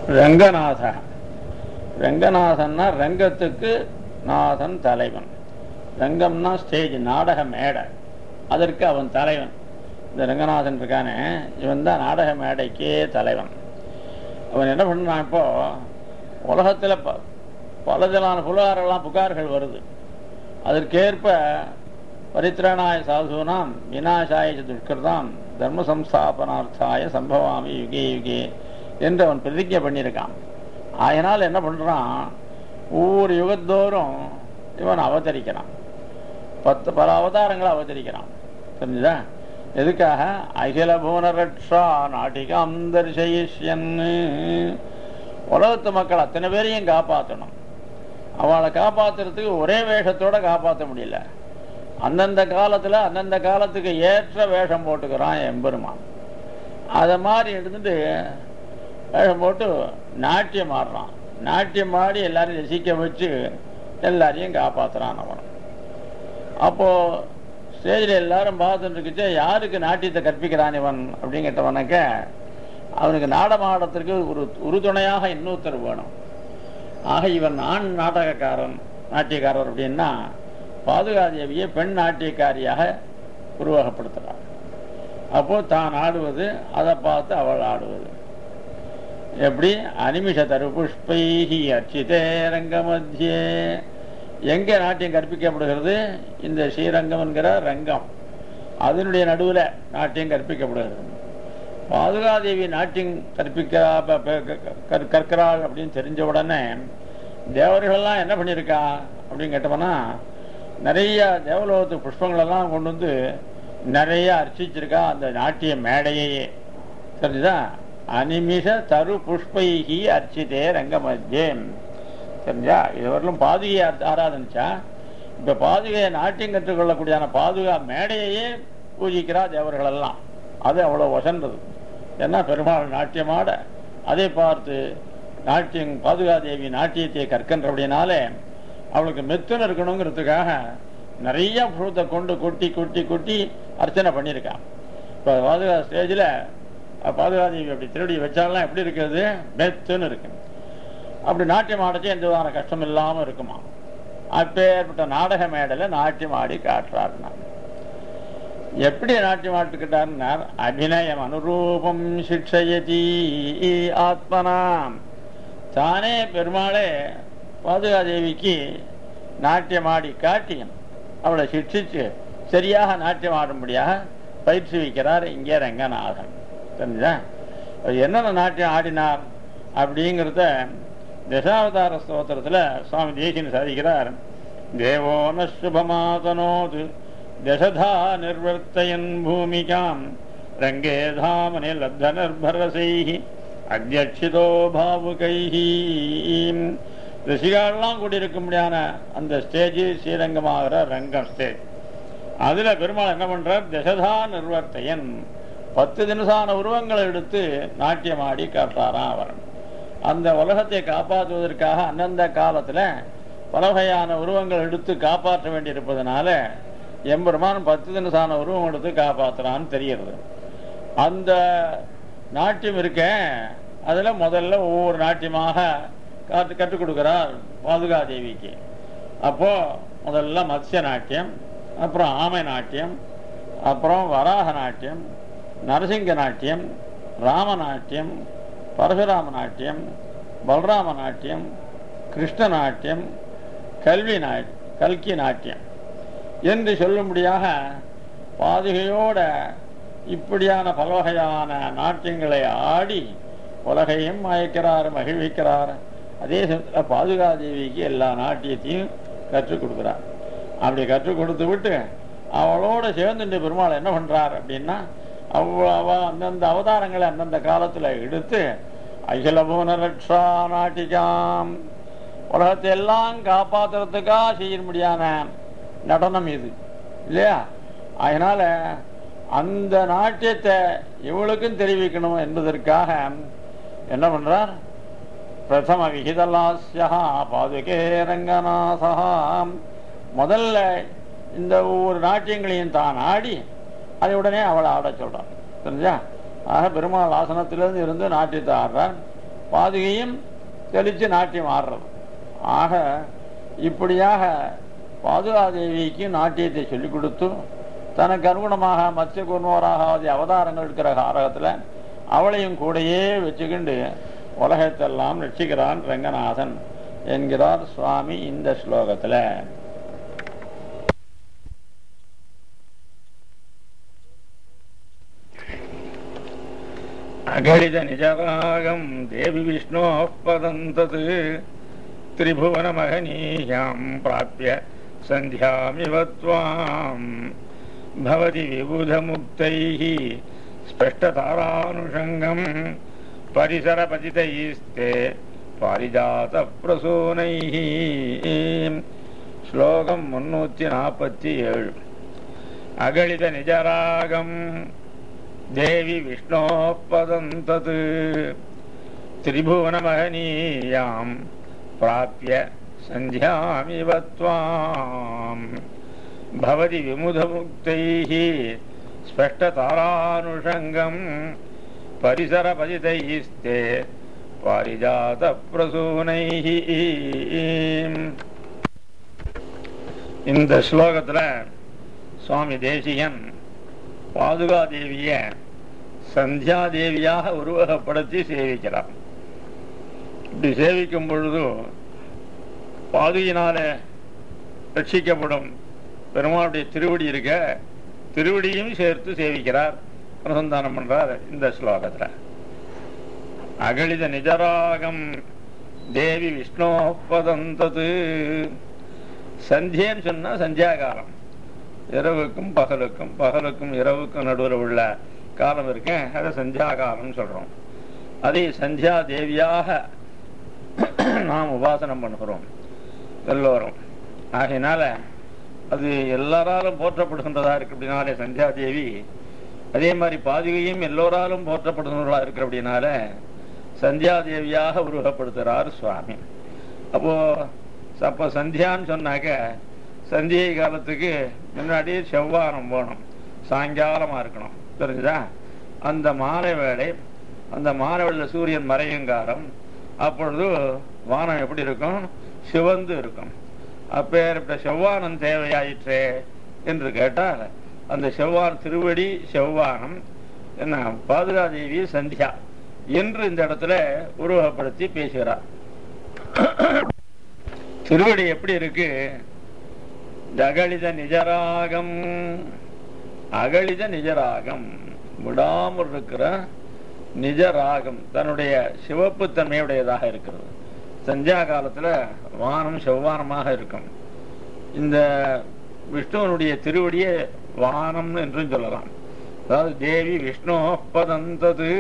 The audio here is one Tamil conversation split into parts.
ரங்கநாத ரங்கநாதன்னா ரங்கத்துக்கு நாதன் தலைவன் ரங்கம்னா ஸ்டேஜ் நாடக மேடை அதற்கு அவன் தலைவன் இந்த ரங்கநாதன் இருக்கானே இவன் தான் நாடக மேடைக்கே தலைவன் அவன் என்ன பண்ணான் இப்போ உலகத்தில் ப பலதலான புகாரெல்லாம் புகார்கள் வருது அதற்கேற்ப பரித்ராணாய சாதுனாம் விநாசாய ச துஷ்கிருதாம் தர்ம சம்ஸ்தாபனார்த்தாய சம்பவாமி யுகே யுகே என்று அவன் பிரதிஜை பண்ணியிருக்கான் அதனால் என்ன பண்ணுறான் ஒவ்வொரு யுகத்தோறும் இவன் அவதரிக்கிறான் பத்து பல அவதாரங்களை அவதரிக்கிறான் தெரிஞ்சுதா எதுக்காக அகில புவனரட்சா நாட்டிகம் தரிசயிஷ்யன்னு உலகத்து மக்கள் அத்தனை பேரையும் காப்பாற்றணும் அவளை காப்பாத்துறதுக்கு ஒரே வேஷத்தோட காப்பாற்ற முடியல அந்தந்த காலத்துல அந்தந்த காலத்துக்கு ஏற்ற வேஷம் போட்டுக்கிறான் எம்பெருமான் அதை மாதிரி எடுத்துட்டு வேஷம் போட்டு நாட்டியம் ஆடுறான் நாட்டியம் ஆடி எல்லாரையும் ரசிக்க வச்சு எல்லாரையும் காப்பாத்துறான் அவன் அப்போ ஸ்டேஜில் எல்லாரும் பார்த்துட்டு இருக்குச்சு யாருக்கு நாட்டியத்தை கற்பிக்கிறான் இவன் அப்படின்னு கேட்டவனாக்க அவனுக்கு நாடகம் ஆடத்திற்கு ஒரு உறுதுணையாக இன்னொருத்தர் வேணும் ஆக இவன் ஆண் நாடகக்காரன் நாட்டியக்காரர் அப்படின்னா பாதுகாதேவியை பெண் நாட்டியக்காரியாக உருவகப்படுத்துகிறார் அப்போ தான் ஆடுவது அதை பார்த்து அவள் ஆடுவது எப்படி அனிமிஷ தரு புஷ்பைஹி அர்ச்சிதே ரங்க மத்தியே எங்கே நாட்டியம் கற்பிக்கப்படுகிறது இந்த ஸ்ரீரங்கம் என்கிற ரங்கம் அதனுடைய நடுவில் நாட்டியம் கற்பிக்கப்படுகிறது பாதுகாதேவி நாட்டியம் கற்பிக்கிறா ப- ப- கற்- கற்கிறாள் அப்படின்னு தெரிஞ்ச உடனே தேவர்கள்லாம் என்ன பண்ணியிருக்கா அப்படின்னு கேட்டோம்னா நிறைய தேவலோகத்து புஷ்பங்களெல்லாம் கொண்டு வந்து நிறைய அர்ச்சிச்சிருக்கா அந்த நாட்டிய மேடையையே தெரிஞ்சுதா அனிமிஷ தரு புஷ்பைகி அர்ச்சிதே ரங்க மத்தியம் தெரிஞ்சா இதுவரையிலும் பாதுகையை ஆ- ஆராதனிச்சா இப்ப பாதுகையை நாட்டியம் கற்றுக்கொள்ளக்கூடியான பாதுகா மேடையையே பூஜிக்கிறா தேவர்கள் எல்லாம் அது அவ்வளவு வசந்தது ஏன்னா பெருமாள் நாட்டியமாட அதை பார்த்து நாட்டியம் பாதுகாதேவி நாட்டியத்தை கற்கின்றபடினாலே அவளுக்கு மெத்துன்னு இருக்கணுங்கிறதுக்காக நிறைய புழுத்தை கொண்டு கொட்டி கொட்டி கொட்டி அர்ச்சனை பண்ணியிருக்கான் இப்போ பாதுகா ஸ்டேஜில் பாதுகாதேவி அப்படி திருடி வச்சாலாம் எப்படி இருக்கிறது மெத்துன்னு இருக்கு அப்படி நாட்டியம் ஆடச்சு எந்த விதமான கஷ்டம் இல்லாமல் இருக்குமா அப்பேற்பட்ட நாடக மேடையில் நாட்டியம் ஆடி காட்டுறாருன்னா எப்படி நாட்டியம் ஆட்டுக்கிட்டாருன்னார் அபிநயம் அனுரூபம் சிக்ஷயதி ஆத்மனாம் தானே பெருமாளே பாதுகாதேவிக்கு நாட்டியம் ஆடி காட்டி அவளை சிக்ஷிச்சு சரியாக நாட்டியம் ஆடும்படியாக பயிற்சி வைக்கிறார் இங்கே ரங்கநாதன் தெரிஞ்சா அவர் என்னென்ன நாட்டியம் ஆடினார் அப்படிங்கிறத தசாவதார ஸ்தோத்திரத்தில் சுவாமி தேசியன் சாதிக்கிறார் தேவோ ந சுபமாதனோது தசதா நிர்வர்த்தயன் பூமிகாம் ரங்கே தாமனி லப்த நிர்பரசைஹி அத்தியட்சிதோ பாவுகைஹி ரிஷிகாலெல்லாம் கூடியிருக்கும்படியான அந்த ஸ்டேஜ் ஸ்ரீரங்கமாகிற ரங்கம் ஸ்டேஜ் அதுல பெருமாள் என்ன பண்றார் தசதா நிர்வர்த்தையன் பத்து தினசான உருவங்களை எடுத்து நாட்டியமாடி காட்டுறாராம் அவர் அந்த உலகத்தை காப்பாற்றுவதற்காக அந்தந்த காலத்துல பல வகையான உருவங்கள் எடுத்து காப்பாற்ற வேண்டியிருப்பதனால எம்பெருமான் பத்து தினசான உருவம் எடுத்து காப்பாத்துறான்னு தெரிகிறது அந்த நாட்டியம் இருக்க அதுல முதல்ல ஒவ்வொரு நாட்டியமாக காத்து கற்றுக் கொடுக்கிறார் பாதுகாதேவிக்கு அப்போ முதல்ல மத்ஸ்ய நாட்டியம் அப்புறம் ஆமை நாட்டியம் அப்புறம் வராக நாட்டியம் நரசிங்க நாட்டியம் ராம நாட்டியம் பரசுராம நாட்டியம் பலராம நாட்டியம் கிருஷ்ண நாட்டியம் கல்வி நாட் கல்கி நாட்டியம் என்று சொல்லும்படியாக பாதுகையோட இப்படியான பல வகையான நாட்டியங்களை ஆடி உலகையும் மயக்கிறார் மகிழ்விக்கிறார் அதே சமயத்தில் பாதுகாதேவிக்கு எல்லா நாட்டியத்தையும் கற்றுக் கொடுக்குறார் அப்படி கற்றுக் கொடுத்து விட்டு அவளோட சேர்ந்துட்டு பெருமாள் என்ன பண்றார் அப்படின்னா அவ அவ அந்தந்த அவதாரங்களை அந்தந்த காலத்துல எடுத்து அகில புவன ரக்ஷா நாட்டிகாம் உலகத்தை எல்லாம் காப்பாத்துறதுக்காக செய்ய முடியாத நடனம் இது இல்லையா அதனால அந்த நாட்டியத்தை இவளுக்கும் தெரிவிக்கணும் என்பதற்காக என்ன பண்றார் பிரதம விகிதலாஸ்யா பாதுகே ரங்கநாதா முதல்ல இந்த ஒவ்வொரு நாட்டியங்களையும் தான் ஆடி அதை உடனே அவளை ஆட சொல்றான் தெரிஞ்சா ஆக பெருமாள் ஆசனத்திலிருந்து இருந்து நாட்டியத்தை ஆடுறார் பாதுகையும் தெளித்து நாட்டியம் ஆடுறது ஆக இப்படியாக பாதுகாதேவிக்கு நாட்டியத்தை சொல்லிக் கொடுத்து தனக்கு அனுகுணமாக மத்திய குர்மோராக ஆகிய அவதாரங்கள் இருக்கிற காரகத்தில் அவளையும் கூடயே வச்சுக்கிண்டு உலகத்தெல்லாம் ரட்சிக்கிறான் ரங்கநாதன் என்கிறார் சுவாமி இந்த ஸ்லோகத்தில் அகழித நிஜராகம் தேவி விஷ்ணோ பதந்தது திரிபுவனமகனீயாம் பிராப்பிய சந்தியாமிவ त्वाम् भवति विबुधमुक्तैः स्पष्टतारानुषङ्गम् परिसरपतितैस्ते பாரிஜாதப்பிரசூனைः ஸ்லோகம் முன்னூத்தி நாற்பத்தி ஏழு அகழித நிஜராகம் தேவி விஷ்ணோ பதம் தத் திரிபுவனமகனீயாம் பிராப்பிய சந்தியாமிவ त्वाम् भवति विमुधमुक्तैः स्पष्टतारानुषङ्गम् परिसरपतितैस्ते பாரிஜாதப்பிரசூனைः இந்த ஸ்லோகத்துல சுவாமி தேசிகன் பாதுகாதேவிய சந்தியாதேவியாக உருவகப்படுத்தி சேவிக்கிறார் இப்படி சேவிக்கும் பொழுது பாதுகினால ரட்சிக்கப்படும் பெருமாளுடைய திருவடி இருக்க திருவடியும் சேர்த்து சேவிக்கிறார் அனுசந்தானம் பண்றார் இந்த ஸ்லோகத்துல அகழித நிஜராகம் தேவி விஷ்ணோ பதந்தது சந்தியன்னு சொன்னா சந்தியாகாலம் இரவுக்கும் பகலுக்கும் பகலுக்கும் இரவுக்கும் நடுவில் உள்ள காலம் இருக்கேன் அதை சந்தியா காலம் சொல்றோம் அதை சந்தியா தேவியாக நாம் உபாசனம் பண்ணுகிறோம் எல்லோரும் ஆகையினால அது எல்லாராலும் போற்றப்படுகின்றதா இருக்கு அப்படின்னாலே சந்தியா தேவி அதே மாதிரி பாதுகையும் எல்லோராலும் போற்றப்படுகின்றதா இருக்கு அப்படின்னால சந்தியா தேவியாக உருவகப்படுத்துறார் சுவாமி அப்போ அப்போ சந்தியான்னு சொன்னாக்க சந்தியை காலத்துக்கு முன்னாடி செவ்வானம் போகணும் சாயங்காலமா இருக்கணும் தெரிஞ்சுதா அந்த மாலை வேளை அந்த மாலை வேளையில சூரியன் மறையும் காலம் அப்பொழுது வானம் எப்படி இருக்கும் சிவந்து இருக்கும் அப்பேற்பட்ட செவ்வானம் தேவையாயிற்றே என்று கேட்டால் அந்த செவ்வான் திருவடி செவ்வானம் என்ன பாதுகாதேவி சந்தியா என்று இந்த இடத்துல உருவகப்படுத்தி பேசுகிறார் திருவடி எப்படி இருக்கு அகழித நிஜராகம் அகழித நிஜராகம் விடாமல் இருக்கிற நிஜராகம் தன்னுடைய சிவப்பு தன்மையுடையதாக இருக்கிறது சந்தியா காலத்துல வானம் செவ்வானமாக இருக்கும் இந்த விஷ்ணுவனுடைய திருவடியே வானம் என்றும் சொல்லலாம் அதாவது தேவி விஷ்ணோ பதந்தது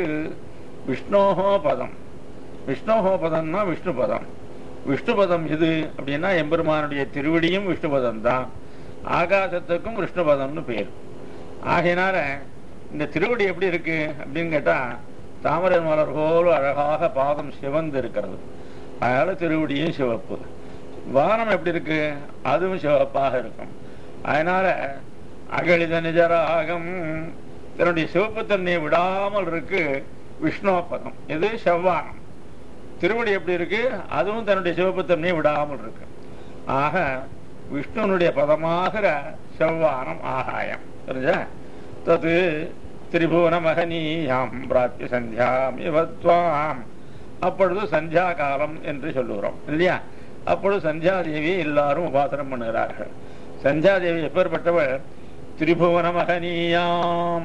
விஷ்ணோஹோ பதம் விஷ்ணோஹோ பதம்னா விஷ்ணு பதம் விஷ்ணு பதம் இது அப்படின்னா எம்பெருமானுடைய திருவடியும் விஷ்ணு பதம் தான் ஆகாசத்துக்கும் விஷ்ணு பதம்னு பேர் ஆகையினால இந்த திருவடி எப்படி இருக்கு அப்படின்னு கேட்டா தாமரை மலர் போல அழகாக பாதம் சிவந்து இருக்கிறது அதனால திருவடியும் சிவப்பு வானம் எப்படி இருக்கு அதுவும் சிவப்பாக இருக்கும் அதனால அகழித நிஜராகம் தன்னுடைய சிவப்பு தன்மையை விடாமல் இருக்கு விஷ்ணோபதம் இது செவ்வானம் திருவடி எப்படி இருக்கு அதுவும் தன்னுடைய சிவப்பு தன்மையை விடாமல் இருக்கு ஆக விஷ்ணுனுடைய பதமாகிற செவ்வானம் ஆகாயம் தெரிஞ்சா தது திரிபுவன மகனீயாம் பிராத்திய சந்தியாம் இவத்வாம் அப்பொழுது சந்தியா காலம் என்று சொல்லுகிறோம் இல்லையா அப்பொழுது சந்தியாதேவி எல்லாரும் உபாசனம் பண்ணுகிறார்கள் சந்தியாதேவி எப்பேற்பட்டவள் திரிபுவன மகனீயாம்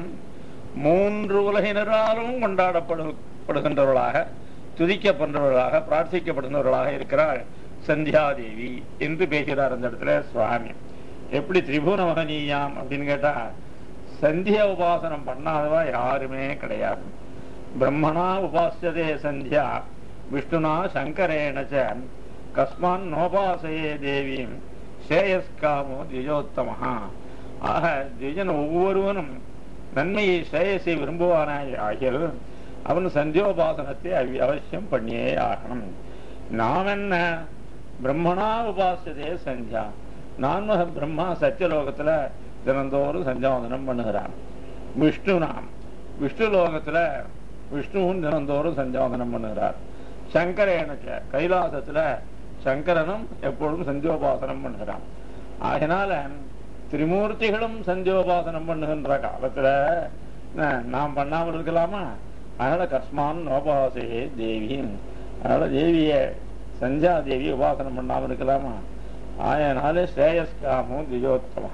மூன்று உலகினராலும் கொண்டாடப்படுகின்றவர்களாக துதிக்கப்படுறவர்களாக பிரார்த்திக்கப்படுகிறவர்களாக இருக்கிறாள் சந்தியாதேவி என்று பேசுகிறார் அந்த இடத்துல சுவாமி எப்படி திரிபுவன மகனீயாம் அப்படின்னு கேட்டா சந்தியா உபாசனம் பண்ணாதவா யாருமே கிடையாது பிரம்மணா உபாசியதே சந்தியா விஷ்ணுனா சங்கரேணச்ச கஸ்மான் நோபாசையே தேவியும் ஸ்ரேயஸ்காமோ திஜோத்தமஹா ஆக திஜன் ஒவ்வொருவனும் நன்மையை ஸ்ரேயஸை விரும்புவானாய் ஆகியல் அவன் சந்தியோபாசனத்தை அவ- அவசியம் பண்ணியே ஆகணும் நாம் என்ன பிரம்மணா உபாசியதே சந்தியா நான்மக பிரம்மா சத்தியலோகத்துல தினந்தோறும் சந்தியாவந்தனம் பண்ணுகிறான் விஷ்ணு நாம் விஷ்ணு லோகத்துல விஷ்ணுவும் தினந்தோறும் சந்தியாவந்தனம் பண்ணுகிறார் சங்கரேனச்ச கைலாசத்துல சங்கரனும் எப்பொழுதும் சந்தியோபாசனம் பண்ணுகிறான் அதனால திரிமூர்த்திகளும் சந்தியோபாசனம் பண்ணுகின்ற காலத்துல நா- நாம் பண்ணாமல் இருக்கலாமா அதனால கஸ்மான் நோபாசே தேவி அதனால தேவிய சந்தியா தேவி உபாசனம் பண்ணாமல் இருக்கலாமா அதனால ஸ்ரேயஸ்காமோ தியோத்தமா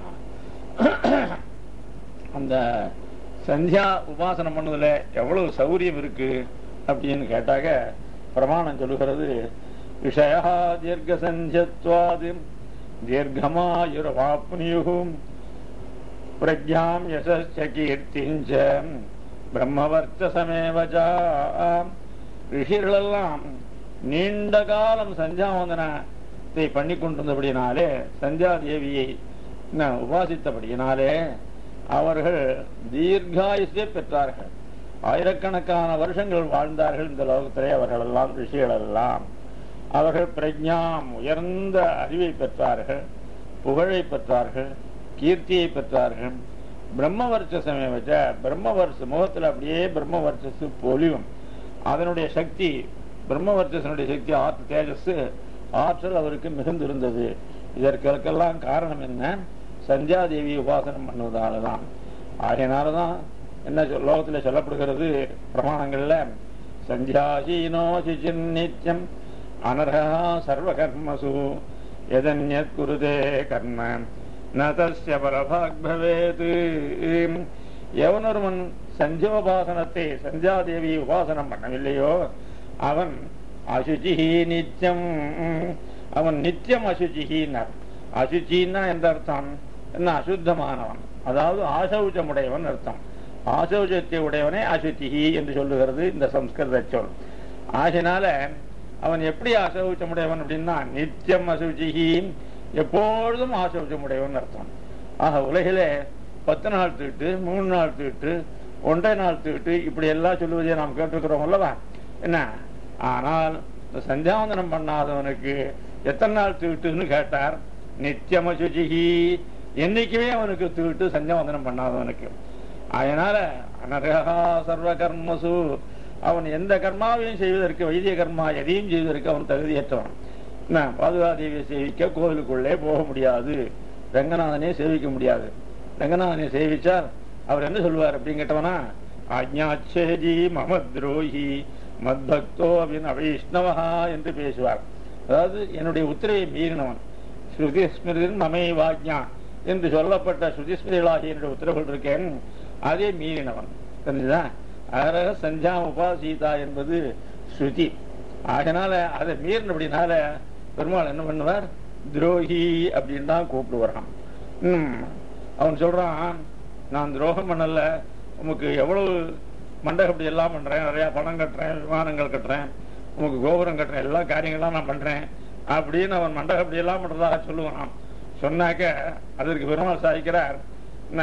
அந்த சந்தியா உபாசனம் பண்ணதுல எவ்வளவு சௌரியம் இருக்கு அப்படின்னு கேட்டாக்க பிரமாணம் சொல்லுகிறது விஷயா தீர்க்க சந்தியத்வாது தீர்க்கமாயுரவாப்னியுகும் பிரஜாம் யசஸ்ச கீர்த்திஞ்ச பிரம்மவர்ச்சசமேவஜா ரிஷிகளெல்லாம் நீண்ட காலம் சந்தியாவந்தனத்தை பண்ணி கொண்டிருந்தபடியினாலே சந்தியா தேவியை ந- உபாசித்தபடியினாலே அவர்கள் தீர்காயுசே பெற்றார்கள் ஆயிரக்கணக்கான வருஷங்கள் வாழ்ந்தார்கள் இந்த லோகத்திலே அவர்கள் எல்லாம் ரிஷிகள் எல்லாம் அவர்கள் பிரஜாம் உயர்ந்த அறிவை பெற்றார்கள் புகழை பெற்றார்கள் கீர்த்தியை பெற்றார்கள் பிரம்மவர்ச்சசமே வச்ச பிரம்மவர்ஷ முகத்தில் அப்படியே பிரம்மவர்ச்சசு பொலிவும் அதனுடைய சக்தி பிரம்மவர்ச்சசனுடைய சக்தி ஆற்று தேஜஸ் ஆற்றல் அவருக்கு மிகுந்திருந்தது இதற்கெல்லாம் காரணம் என்ன சந்தியாதேவி உபாசனம் பண்ணுவதால தான் ஆகையினாலதான் என்ன சொல்- லோகத்துல சொல்லப்படுகிறது பிரமாணங்கள்ல சந்தியாசீனோ சிச்சின் நித்யம் அனர்ஹா சர்வ கர்மசு எதன்யத் குருதே கர்ம ந தஸ்ய பரபாக் பவேத் எவனொருவன் சந்தியோபாசனத்தை சந்தியாதேவி உபாசனம் பண்ணவில்லையோ அவன் அசுச்சிஹி நித்தியம் அவன் நித்தியம் அசுச்சிஹின்னார் அசுச்சின்னா எந்த அர்த்தம் என்ன அசுத்தமானவன் அதாவது ஆசௌச்சமுடையவன் அர்த்தம் ஆசௌச்சத்தை உடையவனே அசுச்சிஹி என்று சொல்லுகிறது இந்த சம்ஸ்கிருத சொல் ஆகினால அவன் எப்படி அசௌச்சமுடையவன் அப்படின்னா நித்தியம் அசுச்சிஹி எப்பொழுதும் ஆசௌச்சமுடையவன் அர்த்தம் ஆக உலகிலே பத்து நாள் தீட்டு மூணு நாள் தீட்டு ஒன்றரை நாள் தீட்டு இப்படி எல்லாம் சொல்லுவதை நாம் கேட்டிருக்கிறோம் அல்லவா என்ன ஆனால் இந்த சந்தியாவந்தனம் பண்ணாதவனுக்கு எத்தனை நாள் தீட்டுன்னு கேட்டார் நித்தியம சுச்சிஹி என்னைக்குமே அவனுக்கு தீட்டு சந்தியாவந்தனம் பண்ணாதவனுக்கு அதனால அனர்ஹா சர்வ கர்மசு அவன் எந்த கர்மாவையும் செய்வதற்கு வைத்திய கர்மா எதையும் செய்வதற்கு அவன் தகுதியற்றவன் என்ன பாதுகாதேவியை சேவிக்க கோவிலுக்குள்ளே போக முடியாது ரங்கநாதனே சேவிக்க முடியாது ரங்கநாதனை சேவிச்சால் அவர் என்ன சொல்லுவார் அப்படின்னு கேட்டவனா ஆஜ்ஞாச்சேஜி மம துரோகி மத்பக்தோ அபின் அவைஷ்ணவா என்று பேசுவார் அதாவது என்னுடைய உத்தரவை மீறினவன் ஸ்ருதி ஸ்மிருதின் மமை வாஜ்ஞா என்று சொல்லப்பட்ட ஸ்ருதி ஸ்மிருதிகளாகிய என்னுடைய உத்தரவுகள் இருக்கேன் அதே மீறினவன் தெரிஞ்சுதா அதனால சஞ்சா உபாசீதா என்பது ஸ்ருதி அதனால அதை மீறினபடினால பெருமாள் என்ன பண்ணுவார் துரோகி அப்படின்னு தான் கூப்பிடுவாராம் ம், அவன் சொல்றான் நான் துரோகம் பண்ணல உமக்கு எவ்வளவு மண்டகப்படி எல்லாம் பண்றேன் நிறைய பணம் கட்டுறேன் விமானங்கள் கட்டுறேன் உமக்கு கோபுரம் கட்டுறேன் எல்லா காரியங்கள்லாம் நான் பண்றேன் அப்படின்னு அவன் மண்டகப்படி எல்லாம் பண்றதாக சொல்லுவான் சொன்னாக்க அதற்கு பெருமாள் சாதிக்கிறார் என்ன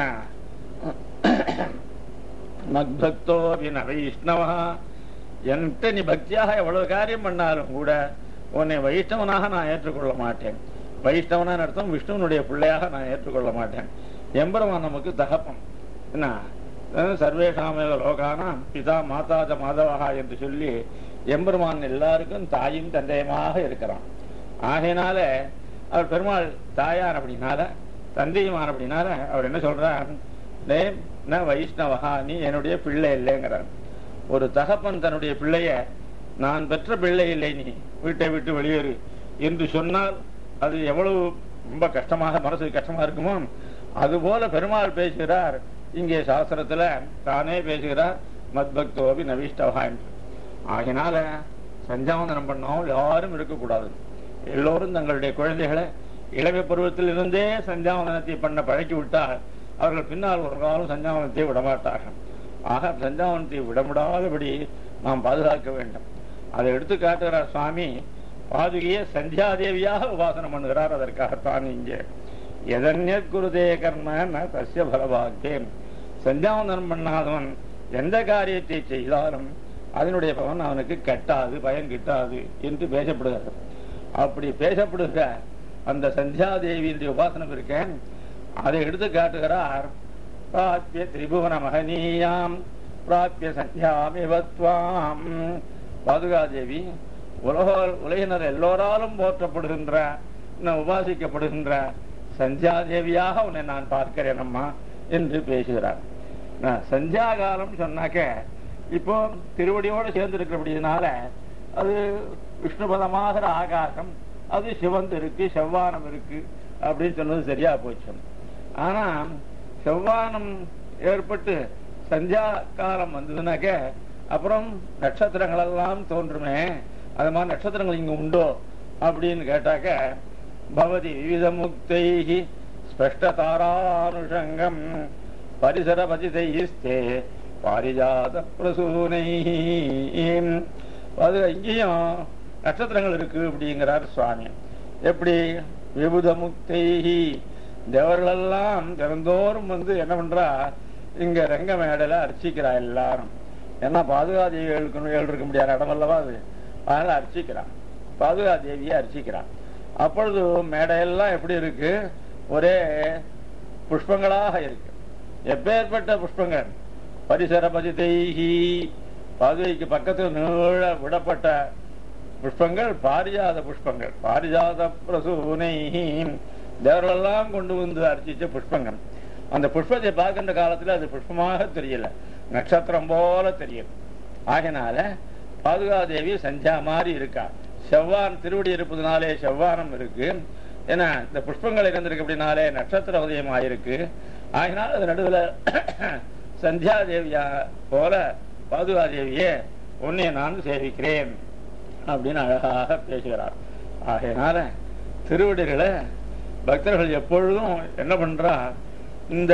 மத்பக்தோ வின வைஷ்ணவா என்கிட்ட நீ பக்தியாக எவ்வளவு காரியம் பண்ணாலும் கூட உன்னை வைஷ்ணவனாக நான் ஏற்றுக்கொள்ள மாட்டேன் வைஷ்ணவனான அர்த்தம் விஷ்ணுவனுடைய பிள்ளையாக நான் ஏற்றுக்கொள்ள மாட்டேன் எம்பெருமான் நமக்கு தகப்பன் என்ன அஹ் சர்வேஷாமேவ லோகானாம் பிதா மாதாஜ மாதவா என்று சொல்லி எம்பெருமான் எல்லாருக்கும் தாயும் தந்தையுமாக இருக்கிறான் ஆகையினால அவர் பெருமாள் தாயார் அப்படின்னால தந்தையுமான் அப்படின்னால அவர் என்ன சொல்றார் "டே, ந வைஷ்ணவஹா நீ என்னுடைய பிள்ளை இல்லைங்கிறார் ஒரு தகப்பன் தன்னுடைய பிள்ளைய நான் பெற்ற பிள்ளை இல்லை நீ வீட்டை விட்டு வெளியேறு என்று சொன்னால் அது எவ்வளவு ரொம்ப கஷ்டமாக மனசுக்கு கஷ்டமா இருக்குமோ அதுபோல பெருமாள் பேசுகிறார் இங்கே சாஸ்திரத்துல தானே பேசுகிறார் மத்பக்தோபி நவீஷ்டவா என்று ஆகினால சஞ்சாவந்தனம் பண்ணோம் யாரும் இருக்கக்கூடாது எல்லோரும் தங்களுடைய குழந்தைகளை இளமை பருவத்தில் இருந்தே சஞ்சாவந்தனத்தை பண்ண பழக்கி விட்டால் அவர்கள் பின்னால் ஒரு காலம் சஞ்சாவனத்தை விடமாட்டார்கள் ஆக சஞ்சாவனத்தை விடமுடாதபடி நாம் பாதுகாக்க வேண்டும் அதை எடுத்து காட்டுகிறார் சுவாமி பாதுகையை சந்தியாதேவியாக உபாசனம் பண்ணுகிறார் அதற்காகத்தான் இங்கே எதன்யத் குருதே கர்ம ந தஸ்ய பலபாக்கியம் சந்தியாவந்தனம் பண்ணாதவன் எந்த காரியத்தை செய்தாலும் அதனுடைய பலன் அவனுக்கு கட்டாது பயன் கிட்டாது என்று பேசப்படுகிறது அப்படி பேசப்படுகிற அந்த சந்தியாதேவியினுடைய உபாசனம் இருக்கேன் அதை எடுத்து காட்டுகிறார் பிராப்பிய திரிபுவன மகனீயாம் பிராப்பிய சந்தியாமிவத்வாம் பாதுகாதேவி உலக உலகினர் எல்லோராலும் போற்றப்படுகின்ற இன்னும் உபாசிக்கப்படுகின்ற சந்தியாதேவியாக உன்னை நான் பார்க்கிறேன் அம்மா என்று பேசுகிறார் நான் சந்தியா காலம் சொன்னாக்க இப்போ திருவடியோடு சேர்ந்து இருக்கிறபடினால அது விஷ்ணுபதமாகிற ஆகாசம் அது சிவந்து இருக்கு செவ்வானம் இருக்கு அப்படின்னு சொன்னது சரியா போச்சு ஆனா செவ்வானம் ஏற்பட்டு சந்தியா காலம் வந்ததுனாக்க அப்புறம் நட்சத்திரங்கள் எல்லாம் தோன்றுமே அது மாதிரி நட்சத்திரங்கள் இங்க உண்டோ அப்படின்னு கேட்டாக்க பவதி விவித முக்தைஹி ஸ்பஷ்டதாரானுஷங்கம் பரிசரபதிதைஸ்தே பாரிஜாத பிரசூனை அது இங்கேயும் நட்சத்திரங்கள் இருக்கு அப்படிங்கிறார் சுவாமி எப்படி விபுத முக்தைஹி தேவர்களெல்லாம் தினந்தோறும் வந்து என்ன பண்றா இங்க ரங்க மேடையில அர்ச்சிக்கிறா எல்லாரும் ஏன்னா பாதுகாதேவிகளுக்கு ஏழு இருக்க முடியாத இடம் அல்லவா அது அதனால அர்ச்சிக்கிறான் பாதுகாதேவியை அர்ச்சிக்கிறான் அப்பொழுது மேடையெல்லாம் எப்படி இருக்கு ஒரே புஷ்பங்களாக இருக்கு எப்பேற்பட்ட புஷ்பங்கள் பரிசரபதி தெய்கி பாதுகைக்கு பக்கத்தில் நீள விடப்பட்ட புஷ்பங்கள் பாரிஜாத புஷ்பங்கள் பாரிஜாத பிரசூனை தேவரெல்லாம் கொண்டு வந்து அர்ச்சிச்ச புஷ்பங்கள் அந்த புஷ்பத்தை பார்க்கின்ற காலத்துல அது புஷ்பமாக தெரியல நட்சத்திரம் போல தெரியும் ஆகினால பாதுகாதேவி சஞ்சா மாதிரி இருக்கா செவ்வான் திருவடி இருப்பதுனாலே செவ்வானம் இருக்கு ஏன்னா இந்த புஷ்பங்கள் இருந்திருக்கு அப்படின்னாலே நட்சத்திர உதயம் ஆயிருக்கு ஆகினால் அது நடுவில் சந்தியா தேவியா போல பாதுகாதேவியே உன்னை நான் சேவிக்கிறேன் அப்படின்னு அழகாக பேசுகிறார் ஆகையினால திருவடிகளை பக்தர்கள் எப்பொழுதும் என்ன பண்றா இந்த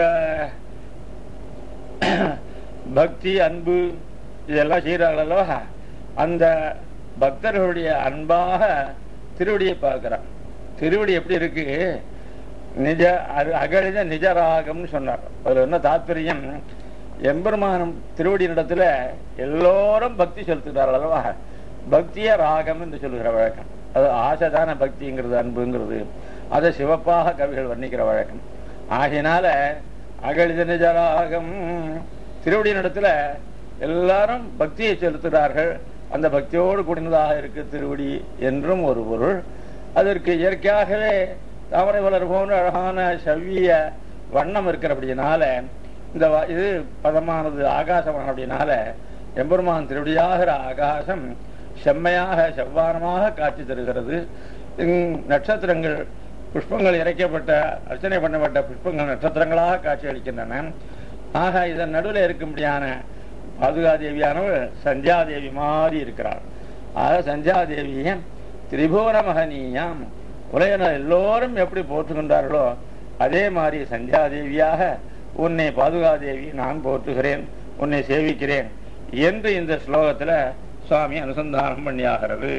பக்தி அன்பு இதெல்லாம் செய்கிறார்கள் அல்லவா அந்த பக்தர்களுடைய அன்பாக திருவடியை பார்க்கிறான் திருவடி எப்படி இருக்கு நிஜ அரு- அகழித நிஜராகம்னு சொன்னார் அதுல என்ன தாத்பரியம் எம்பெருமானம் திருவடியினிடத்துல எல்லோரும் பக்தி செலுத்துகிறார்கள் அல்லவா பக்திய ராகம் என்று சொல்லுகிற வழக்கம் அது ஆசைதான பக்திங்கிறது அன்புங்கிறது அதை சிவப்பாக கவிகள் வர்ணிக்கிற வழக்கம் ஆகையினால அகழித நிஜராகம் திருவடியினிடத்துல எல்லாரும் பக்தியை செலுத்துகிறார்கள் அந்த பக்தியோடு கூடினதாக இருக்கு திருவடி என்றும் ஒரு பொருள் அதற்கு இயற்கையாகவே தாமரை மலர் போன்ற அழகான செவ்விய வண்ணம் இருக்கிறபடினால இந்த வ- இது பதமானது ஆகாசமான அப்படினால எம்பெருமான் திருவடியாகிற ஆகாசம் செம்மையாக செவ்வானமாக காட்சி தருகிறது இங் நட்சத்திரங்கள் புஷ்பங்கள் இறைக்கப்பட்ட அர்ச்சனை பண்ணப்பட்ட புஷ்பங்கள் நட்சத்திரங்களாக காட்சி அளிக்கின்றன ஆக இதன் நடுவில் இருக்கும்படியான பாதுகாதேவியானவள் சந்தியாதேவி மாதிரி இருக்கிறாள் ஆக சந்தியாதேவியை திரிபுவன மகனீயாம் உலகினர் எல்லோரும் எப்படி போற்றுகின்றார்களோ அதே மாதிரி சந்தியாதேவியாக உன்னை பாதுகாதேவி நான் போற்றுகிறேன் உன்னை சேவிக்கிறேன் என்று இந்த ஸ்லோகத்துல சுவாமி அனுசந்தானம் பண்ணியாகிறது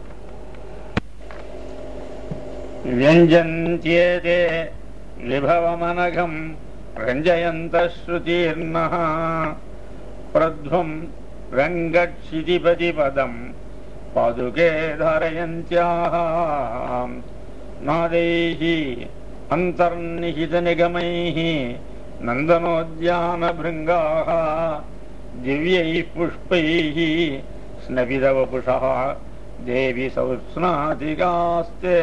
व्यञ्जन्त्येते विभवमनघम् रञ्जयन्तः श्रुतीर्णः प्रध्वम् रङ्गक्षितिपतिपदम् पादुके धारयन्त्याः नादैः अन्तर्निहितनिगमैः नन्दनोद्यानभृङ्गाः दिव्यैः पुष्पैः स्नपितवपुषः தேவி சௌஸ்நாதிகாஸ்தே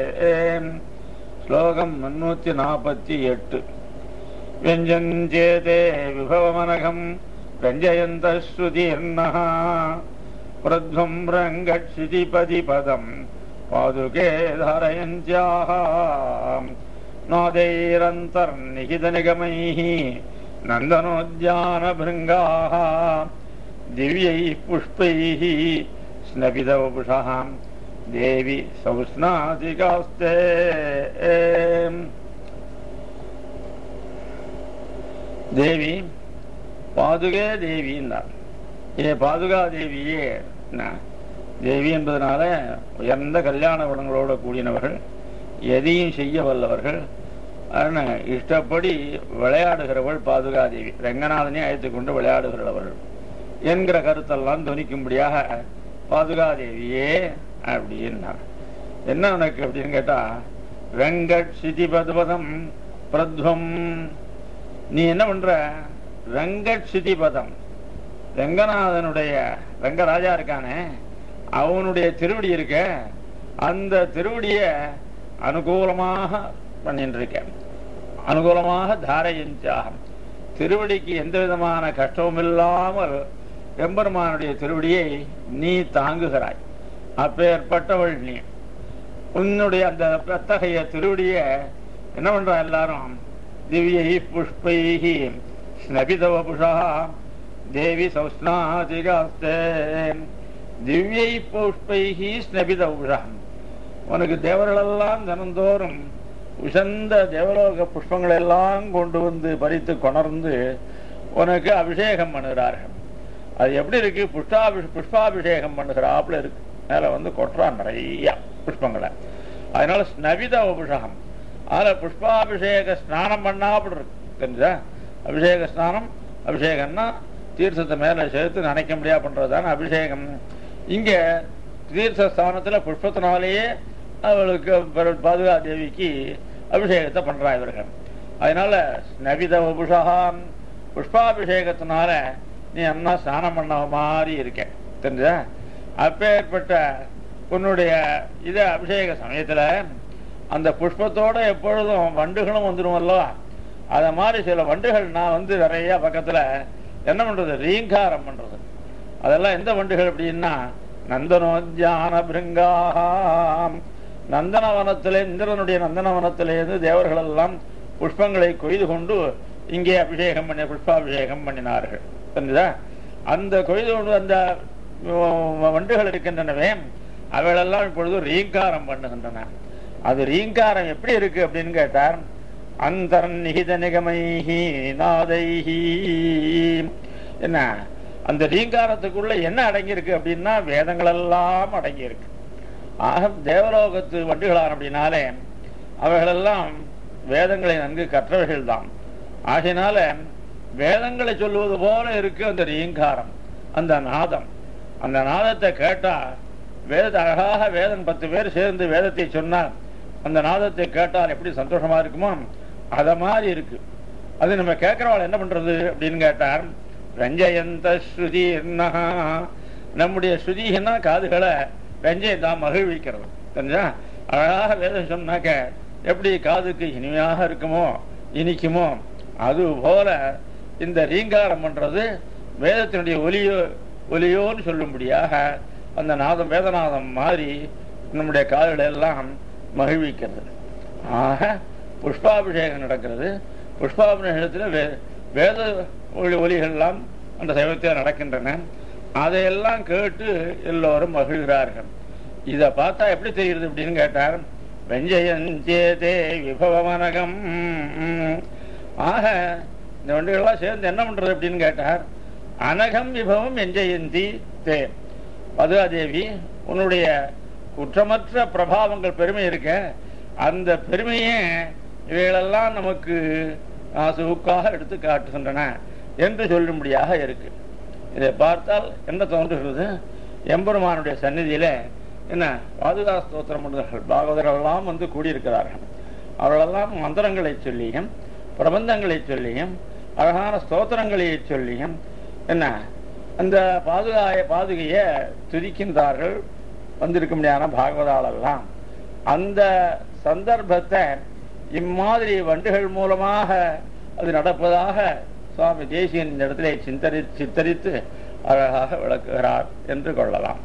ஸ்லோகம் முன்னூத்தி நாற்பத்தி எட்டு व्यञ्जन्त्येते विभवमनघम् व्यञ्जयन्तः श्रुतीर्णः प्रध्वम् रङ्गक्षितिपदिपदम् पादुके धारयन्त्याः नादैरन्तर्निहितनिगमैः नन्दनोद्यानभृङ्गाः दिव्यैः पुष्पैः स्नपितवपुषः देवि सौस्नातिकास्ते தேவி பாதுகே தேவின்னார் ஏ பாதுகா தேவியே என்ன? தேவி என்பதனால உயர்ந்த கல்யாண குணங்களோட கூடினவர்கள் எதையும் செய்ய வல்லவர்கள் ஆனா, இஷ்டப்படி விளையாடுகிறவள் பாதுகா தேவி ரங்கநாதனை அழைத்துக் கொண்டு விளையாடுகிறவர்கள் என்கிற கருத்தெல்லாம் துணிக்கும்படியாக பாதுகா தேவியே அப்படின்னார் என்ன உனக்கு அப்படின்னு கேட்டா வெங்கட் சிதி பதுபதம் பிரத்வம் நீ என்ன பண்ற ரங்கட் சிதி பதம் ரங்கநாதனுடைய ரங்கராஜா இருக்கானே அவனுடைய திருவடி இருக்க அந்த திருவடிய அனுகூலமாக பண்ணிட்டு இருக்கேன் அனுகூலமாக தாரையஞ்சாகம் திருவடிக்கு எந்த விதமான கஷ்டமும் இல்லாமல் எம்பெருமானுடைய திருவடியை நீ தாங்குகிறாய் அப்பேற்பட்டவள் நீ உன்னுடைய அந்த அத்தகைய திருவடிய என்ன பண்றா எல்லாரும் திவ்யை புஷ்பைஹி ஸ்னபிதவபுஷா தேவி சௌஸ்நாதிகாஸ்தே திவ்யை புஷ்பைஹி ஸ்னபிதவபுஷா உனக்கு தேவர்களெல்லாம் தினந்தோறும் உசந்த தேவலோக புஷ்பங்களை எல்லாம் கொண்டு வந்து பறித்து கொணர்ந்து உனக்கு அபிஷேகம் பண்ணுகிறார்கள் அது எப்படி இருக்கு புஷ்பாபி புஷ்பாபிஷேகம் பண்ணுகிறாப்புல இருக்கு மேல வந்து கொட்டுறான் நிறைய புஷ்பங்களை அதனால ஸ்னவித உபுஷகம் அதுல புஷ்பாபிஷேக ஸ்நானம் பண்ணாப்புல இருக்கு தெரிஞ்சா அபிஷேக ஸ்நானம் அபிஷேகம்னா தீர்த்தத்தை மேல சேர்த்து நினைக்க முடியா பண்றதுதானே அபிஷேகம் இங்க தீர்த்த ஸ்தானத்துல புஷ்பத்தினாலேயே அவளுக்கு பாதுகா தேவிக்கு அபிஷேகத்தை பண்றா இவர்கள் அதனால நவித உபுஷகாம் புஷ்பாபிஷேகத்தினால நீ அண்ணா ஸ்நானம் பண்ண மாதிரி இருக்க தெரிஞ்சா அப்பேற்பட்ட உன்னுடைய இத அபிஷேக சமயத்துல அந்த புஷ்பத்தோட எப்பொழுதும் வண்டுகளும் வந்துடும் அல்லவா அத மாதிரி சில வண்டுகள் நான் வந்து நிறைய பக்கத்துல என்ன பண்றது ரீங்காரம் பண்றது அதெல்லாம் எந்த வண்டுகள் அப்படின்னா நந்தனோத்யான பிருங்காம் நந்தனவனத்திலே இந்திரனுடைய நந்தனவனத்திலேருந்து தேவர்கள் எல்லாம் புஷ்பங்களை கொய்து கொண்டு இங்கே அபிஷேகம் பண்ணி புஷ்பாபிஷேகம் பண்ணினார்கள் புரிஞ்சுதா அந்த கொய்து கொண்டு அந்த வண்டுகள் இருக்கின்றனவே அவைகளெல்லாம் இப்பொழுது ரீங்காரம் பண்ணுகின்றன அது ரீங்காரம் எப்படி இருக்கு அப்படின்னு கேட்டார் அந்தர்நிகித நிகமைஹி நாதைஹி என்ன அந்த ரீங்காரத்துக்குள்ள என்ன அடங்கியிருக்கு அப்படின்னா வேதங்கள் எல்லாம் அடங்கியிருக்கு ஆக தேவலோகத்து வண்டுகளான் அப்படின்னாலே அவைகளெல்லாம் வேதங்களை நன்கு கற்றவைகள் தான் ஆகினால வேதங்களை சொல்லுவது போல இருக்கு அந்த ரீங்காரம் அந்த நாதம் அந்த நாதத்தை கேட்டா வேத அழகாக வேதன் பத்து பேர் சேர்ந்து வேதத்தை சொன்னால் அந்த நாதத்தை கேட்டால் எப்படி சந்தோஷமா இருக்குமோ அத மாதிரி இருக்கு அது நம்ம கேட்கிறவாள் என்ன பண்றது அப்படின்னு கேட்டார் ரஞ்சயந்த ஸ்ருதி நம்முடைய ஸ்ருதின்னா காதுகளை ரஞ்சயத்தான் மகிழ்விக்கிறது தெரிஞ்சா அழகாக வேதம் சொன்னாக்க எப்படி காதுக்கு இனிமையாக இருக்குமோ இனிக்குமோ அது போல இந்த ரீங்காரம் பண்றது வேதத்தினுடைய ஒலியோ ஒலியோன்னு சொல்லும்படியாக அந்த நாதம் வேதநாதம் மாதிரி நம்முடைய காதுகளை எல்லாம் மகிழ்விக்கிறது ஆக புஷ்பாபிஷேகம் நடக்கிறது புஷ்பாபிஷேகத்தில் வே வேத ஒளி ஒலிகள்லாம் அந்த சைவத்தில் நடக்கின்றன அதையெல்லாம் கேட்டு எல்லோரும் மகிழ்கிறார்கள் இதை பார்த்தா எப்படி தெரியுது அப்படின்னு கேட்டார் வெஞ்சயஞ்சேதே விபவமனகம் ஆக இந்த வண்டிகள்லாம் சேர்ந்து என்ன பண்றது அப்படின்னு கேட்டார் அனகம் விபவம் எஞ்சயந்தி தே மதுராதேவி உன்னுடைய குற்றமற்ற பிரபாவங்கள் பெருமை இருக்க அந்த பெருமையே இவைகளெல்லாம் நமக்கு நாசுக்காக எடுத்து காட்டுகின்றன என்று சொல்லும்படியாக இருக்கு இதை பார்த்தால் என்ன தோன்றுகிறது எம்பெருமானுடைய சந்நிதியில என்ன பாதுகா ஸ்தோத்திரம் பண்ணுறார்கள் பாகவதரெல்லாம் வந்து கூடியிருக்கிறார்கள் அவர்களெல்லாம் மந்திரங்களை சொல்லியும் பிரபந்தங்களை சொல்லியும் அழகான ஸ்தோத்திரங்களை சொல்லியும் என்ன அந்த பாதுகாய பாதுகைய துதிக்கின்றார்கள் வந்திருக்க முடியாத பாகவதாலெல்லாம் அந்த சந்தர்ப்பத்தை இம்மாதிரி வண்டுகள் மூலமாக அது நடப்பதாக சுவாமி தேசியன் இந்த இடத்திலே சிந்தரி சித்தரித்து அழகாக விளக்குகிறார் என்று கொள்ளலாம்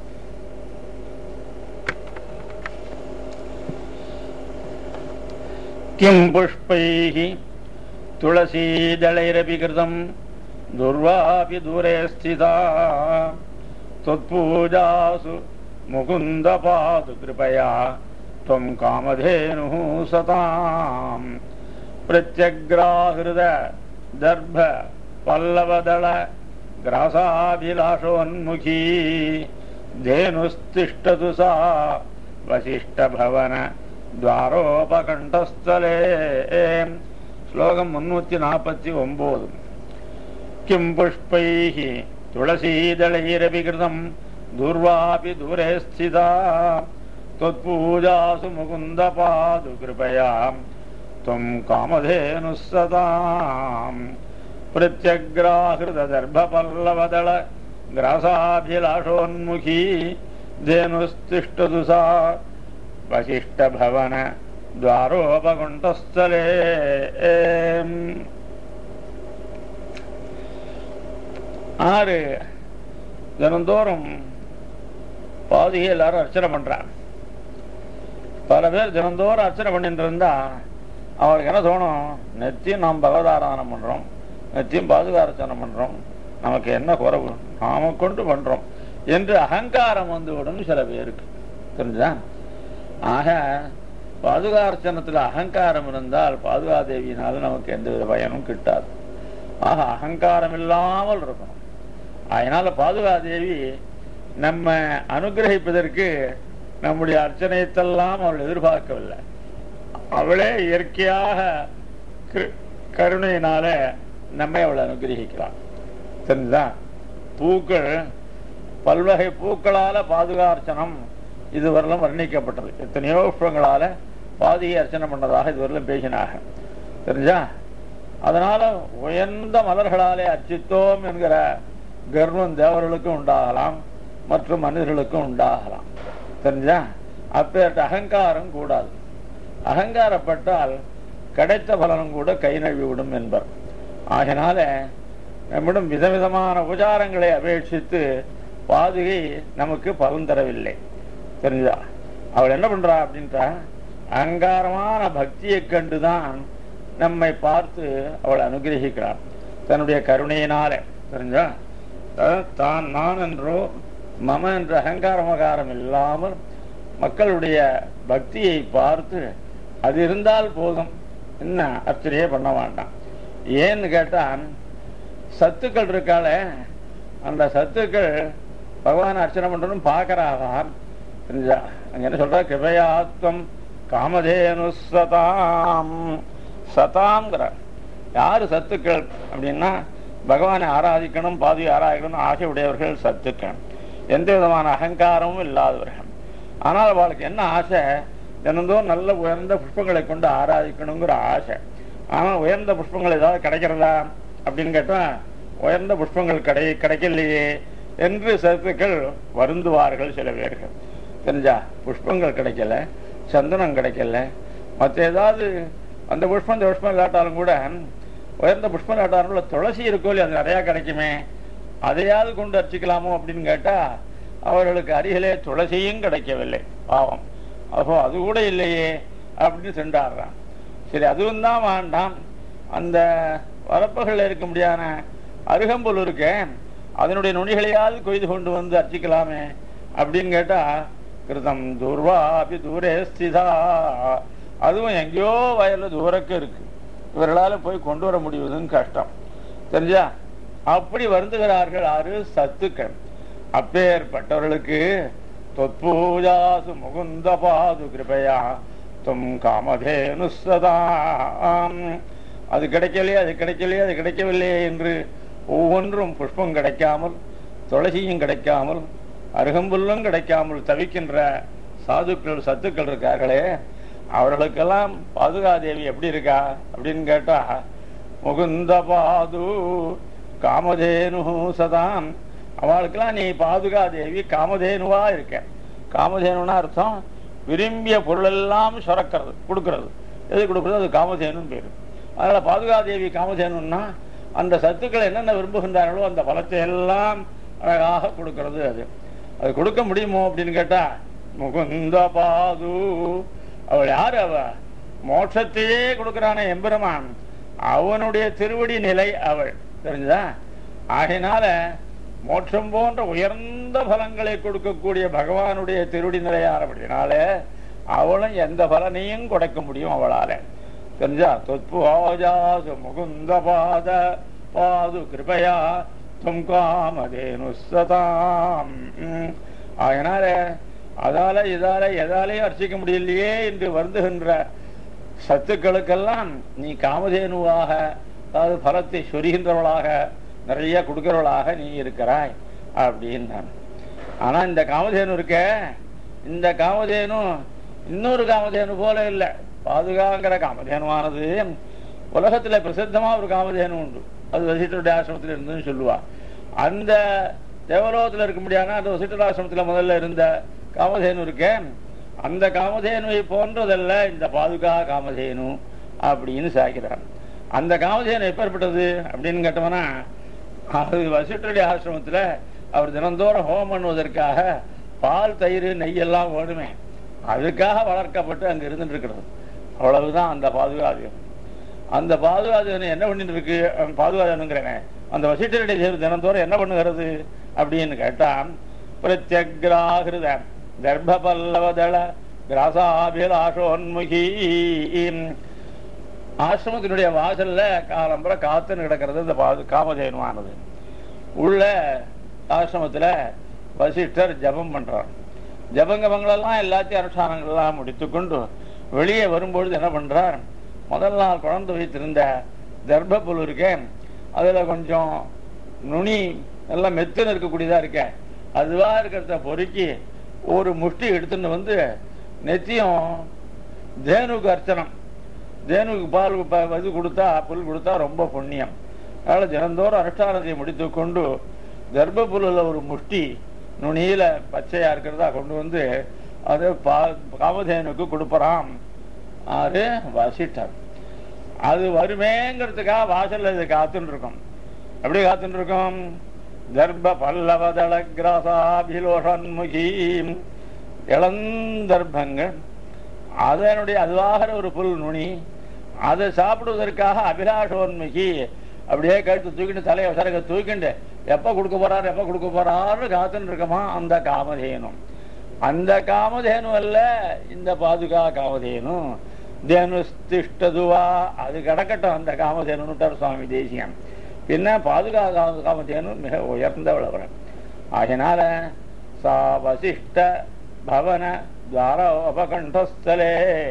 கிம் புஷ்பைः तुलसीदलैरपि कृतम् दुर्वापि दूरे स्थिता त्वत्पूजासु मुकुन्दपातु कृपया त्वम् कामधेनुः सताम् प्रत्यग्राहृद दर्भ पल्लवदल ग्रासाभिलाषोन्मुखी धेनुस्तिष्ठतु सा वसिष्ठभवन द्वारोपकण्ठस्थले ஸ்லோகம் முன்னூத்தி நாற்பத்தி ஒன்பது கிம் புஷ்பைः துளசீதளைரபிகிருதம் துர்வாபி தூரே ஸ்திதா त्वत्पूजासु मुकुन्दपादु कृपया त्वम् कामधेनुः सदाम् प्रत्यग्राहृतदर्भपल्लवदल ग्रासाभिलाषोन्मुखी தேனுஸ்திஷ்டது சா வசிஷ்ட பவன துவாரோபகுண்டஸ்தலே ஆறு தினந்தோறும் பாதிகை எல்லாரும் அர்ச்சனை பண்றாங்க பல பேர் தினந்தோறும் அர்ச்சனை பண்ணிட்டு இருந்தா அவருக்கு என்ன தோணும் நெத்தியும் நாம் பகவதாராதனம் பண்றோம் நெத்தியும் பாதுகாரச்சனை பண்றோம் நமக்கு என்ன குறைவு நாம கொண்டு பண்றோம் என்று அகங்காரம் வந்து விடும் சில பேருக்கு தெரிஞ்சா ஆக பாதுகார்ச்சனத்துல அகங்காரம் இருந்தால் பாதுகா தேவியினால நமக்கு எந்த வித பயனும் கிட்டாது ஆக அகங்காரம் இல்லாமல் இருக்கணும் அதனால பாதுகா தேவி நம்ம அனுகிரகிப்பதற்கு நம்முடைய அர்ச்சனையத்தெல்லாம் அவள் எதிர்பார்க்கவில்லை அவளே இயற்கையாக கிரு- கருணையினால நம்மை அவள் அனுகிரகிக்கிறாள் தெரிஞ்சுதா பூக்கள் பல்வகை பூக்களால பாதுகார்ச்சனம் இதுவரையிலும் வர்ணிக்கப்பட்டது எத்தனையோ புஷ்பங்களால பாதிகை அர்ச்சனை பண்ணதாக இதுவரையிலும் பேசினாக தெரிஞ்சா அதனால உயர்ந்த மலர்களாலே அர்ச்சித்தோம் என்கிற கர்வம் தேவர்களுக்கும் உண்டாகலாம் மற்றும் மனிதர்களுக்கும் உண்டாகலாம் தெரிஞ்சா அப்பேற்ற அகங்காரம் கூடாது அகங்காரப்பட்டால் கிடைத்த பலனும் கூட கை நழுவி விடும் என்பர் ஆகினால நம்மிடம் விதவிதமான உபச்சாரங்களை அபேட்சித்து பாதுகை நமக்கு பலன் தரவில்லை தெரிஞ்சா அவள் என்ன பண்றா அப்படின்றா அகங்காரமான பக்தியை கண்டுதான் நம்மை பார்த்து அவள் அனுகிரகிக்கிறாள் தன்னுடைய கருணையினால தெரிஞ்சா அஹ் தான் நான் என்றோ மம என்ற அகங்கார மகாரம் இல்லாமல் மக்களுடைய பக்தியை பார்த்து அது இருந்தால் போதும் என்ன அர்ச்சனையே பண்ண வேண்டாம் ஏன்னு கேட்டால் சத்துக்கள் இருக்காளே அந்த சத்துக்கள் பகவான் அர்ச்சனை பண்றதும் பார்க்கறாதான் தெரிஞ்சா அங்க என்ன சொல்ற கிருபயாத்வம் காமதேனு சதாம் சதாங்கிற யாரு சத்துக்கள் அப்படின்னா பகவானை ஆராதிக்கணும் பாதி ஆராதிக்கணும் ஆசை உடையவர்கள் சத்துக்கள் எந்த விதமான அகங்காரமும் இல்லாதவர்கள் ஆனால் அவளுக்கு என்ன ஆசை தினந்தோறும் நல்ல உயர்ந்த புஷ்பங்களை கொண்டு ஆராதிக்கணுங்கிற ஆசை ஆனால் உயர்ந்த புஷ்பங்கள் ஏதாவது கிடைக்கிறதா அப்படின்னு கேட்டா உயர்ந்த புஷ்பங்கள் கிடை கிடைக்கலையே என்று சத்துக்கள் வருந்துவார்கள் சில பேர்கள் தெரிஞ்சா புஷ்பங்கள் கிடைக்கல சந்தனம் கிடைக்கல மற்ற ஏதாவது அந்த புஷ்பம் இந்த புஷ்பம் இல்லாட்டாலும் கூட உயர்ந்த புஷ்பம் இல்லாட்டாலும் துளசி இருக்கோ இல்லையா அது நிறையா கிடைக்குமே அதையாவது கொண்டு அர்ச்சிக்கலாமோ அப்படின்னு கேட்டா அவர்களுக்கு அருகிலே துளசியும் கிடைக்கவில்லை பாவம் அப்போ அது கூட இல்லையே அப்படின்னு சென்றாடுறான் சரி அதுவும் தான் வேண்டாம் அந்த வரப்புகளில் இருக்க முடியாத அருகம்புல் இருக்கே அதனுடைய நுனிகளையாவது கொய்து கொண்டு வந்து அர்ச்சிக்கலாமே அப்படின்னு கேட்டா கிருதம் துர்வாபி தூரே ஸ்திதா அதுவும் எங்கேயோ வயல்ல தூரக்கு இருக்கு இவர்களால போய் கொண்டு வர முடிவதும் கஷ்டம் தெரிஞ்சா அப்படி வருந்துகிறார்கள் ஆறு சத்துக்கள் அப்பேற்பட்டவர்களுக்கு தொத்பூஜாசு முகுந்த பாது கிருபையா தும் காமதேனு சதாம் அது கிடைக்கலையே அது கிடைக்கலையே அது கிடைக்கவில்லையே என்று ஒவ்வொன்றும் புஷ்பம் கிடைக்காமல் துளசியும் கிடைக்காமல் அருகம்புல்லும் கிடைக்காமல் தவிக்கின்ற சாதுக்கள் சத்துக்கள் இருக்கார்களே அவர்களுக்கெல்லாம் பாதுகாதேவி எப்படி இருக்கா அப்படின்னு கேட்டா முகுந்த பாது காமதேனு சதாம் அவளுக்கெல்லாம் நீ பாதுகாதேவி காமதேனுவா இருக்க காமதேனுன்னா அர்த்தம் விரும்பிய பொருள் எல்லாம் சுரக்கிறது கொடுக்கறது எது கொடுக்கறது அது காமதேனுன்னு பேரு அதனால பாதுகாதேவி காமதேனுன்னா அந்த சத்துக்கள் என்னென்ன விரும்புகின்றார்களோ அந்த பலத்தை எல்லாம் அழகாக கொடுக்கிறது அது அது கொடுக்க முடியுமோ அப்படின்னு கேட்டா முகுந்த பாது அவள் யாரு அவ மோட்சத்தையே கொடுக்கிறானே எம்பெருமான் அவனுடைய திருவடி நிலை அவள் தெரிஞ்சதா ஆகையினால மோட்சம் போன்ற உயர்ந்த பலங்களை கொடுக்கக்கூடிய பகவானுடைய திருவடி நிலையானபடினால அவளும் எந்த பலனையும் கொடுக்க முடியும் அவளால தெரிஞ்சா தொத்பு ஆஜாசு முகுந்த பாத பாது கிருபையா தும் காமதேனு சதாம் உம். அதனால அதால இதால எதாலையும் அர்ச்சிக்க முடியலையே என்று வருந்துகின்ற சத்துக்களுக்கெல்லாம் நீ காமதேனுவாக அதாவது பலத்தை சொரிகின்றவளாக நிறைய கொடுக்கிறவளாக நீ இருக்கிறாய் அப்படின்னான் ஆனா இந்த காமதேனு இருக்க இந்த காமதேனு இன்னொரு காமதேனு போல இல்லை பாதுகாங்கிற காமதேனுவானது உலகத்துல பிரசித்தமா ஒரு காமதேனு உண்டு அது வசிட்டருடைய ஆசிரமத்தில் இருந்துன்னு சொல்லுவா அந்த தேவலோகத்தில் இருக்க முடியாதுன்னா அந்த வசிட்டராசிரமத்துல முதல்ல இருந்த காமதேனு இருக்கேன் அந்த காமதேனுவை போன்றதல்ல இந்த பாதுகா காமதேனு அப்படின்னு சாய்க்கிறார் அந்த காமதேனு எப்பேற்பட்டது அப்படின்னு கேட்டோம்னா அது வசிட்டருடைய ஆசிரமத்துல அவர் தினந்தோறும் ஹோமம் பண்ணுவதற்காக பால் தயிர் நெய்யெல்லாம் வேணுமே அதுக்காக வளர்க்கப்பட்டு அங்க இருந்துட்டு இருக்கிறது அவ்வளவுதான் அந்த பாதுகாதேவன் அந்த பாதுகாதேவன் என்ன பண்ணிட்டு இருக்கு பாதுகாதேவனுங்கிறேன் அந்த வசிட்டருடைய தேவர் தினந்தோறும் என்ன பண்ணுகிறது அப்படின்னு கேட்டா பிரத்யக்ராகிருத கர்ப்ப பல்லவதள கிராசாபிலாஷோன்முகி ஆசிரமத்தினுடைய வாசல்ல காலம்புற காத்துன்னு கிடக்கிறது இந்த பாது காமதேனுவானது உள்ள ஆசிரமத்துல வசிஷ்டர் ஜபம் பண்றார் ஜபங்கமங்களெல்லாம் எல்லாத்தையும் அனுஷ்டானங்கள்லாம் முடித்துக்கொண்டு வெளியே வரும்பொழுது என்ன பண்றார் முதல் நாள் குழந்தை வைத்திருந்த தர்ப்பப்புல் இருக்கேன் அதுல கொஞ்சம் நுனி எல்லாம் மெத்துன்னு இருக்கக்கூடியதா இருக்கேன் அதுவா இருக்கிறத பொறுக்கி ஒரு முஷ்டி எடுத்துட்டு வந்து நெத்தியும் தேனுக்கு அர்ச்சனம் தேனுக்கு பால் ப- இது கொடுத்தா புல் கொடுத்தா ரொம்ப புண்ணியம் அதனால தினந்தோறும் அனுஷ்டானத்தை முடித்து கொண்டு கர்ப்ப புல்லுல ஒரு முஷ்டி நுனியில பச்சையா இருக்கிறதா கொண்டு வந்து அது பா காமதேனுக்கு கொடுப்பறாம் ஆறு வசிட்டர் அது வருமேங்கிறதுக்காக வாசல்ல இது காத்துன்னு இருக்கும் எப்படி காத்துன்னு இருக்கும் தர்ப பல்லவதள கிராசாபிலோஷன்முகி இளந்தர்ப்பங்கள் அதனுடைய அதுவாகிற ஒரு புல் நுனி அதை சாப்பிடுவதற்காக அபிலாஷோன்மிகி அப்படியே கழுத்து தூக்கிட்டு தலையை சரக தூக்கிண்டு எப்ப கொடுக்க போறாரு எப்ப கொடுக்க போறாருன்னு காத்துன்னு இருக்கமா அந்த காமதேனும் அந்த காமதேனு அல்ல இந்த பாதுகா காமதேனு தேனுஸ்திஷ்டதுவா அது கிடக்கட்டும் அந்த காமதேனுட்டார் சுவாமி தேசியம் பின்ன பாதுகா காம- காமதேனு மிக உயர்ந்தவள் அவர் ஆகினால சா வசிஷ்ட பவன துவார உபகண்டஸ்தலே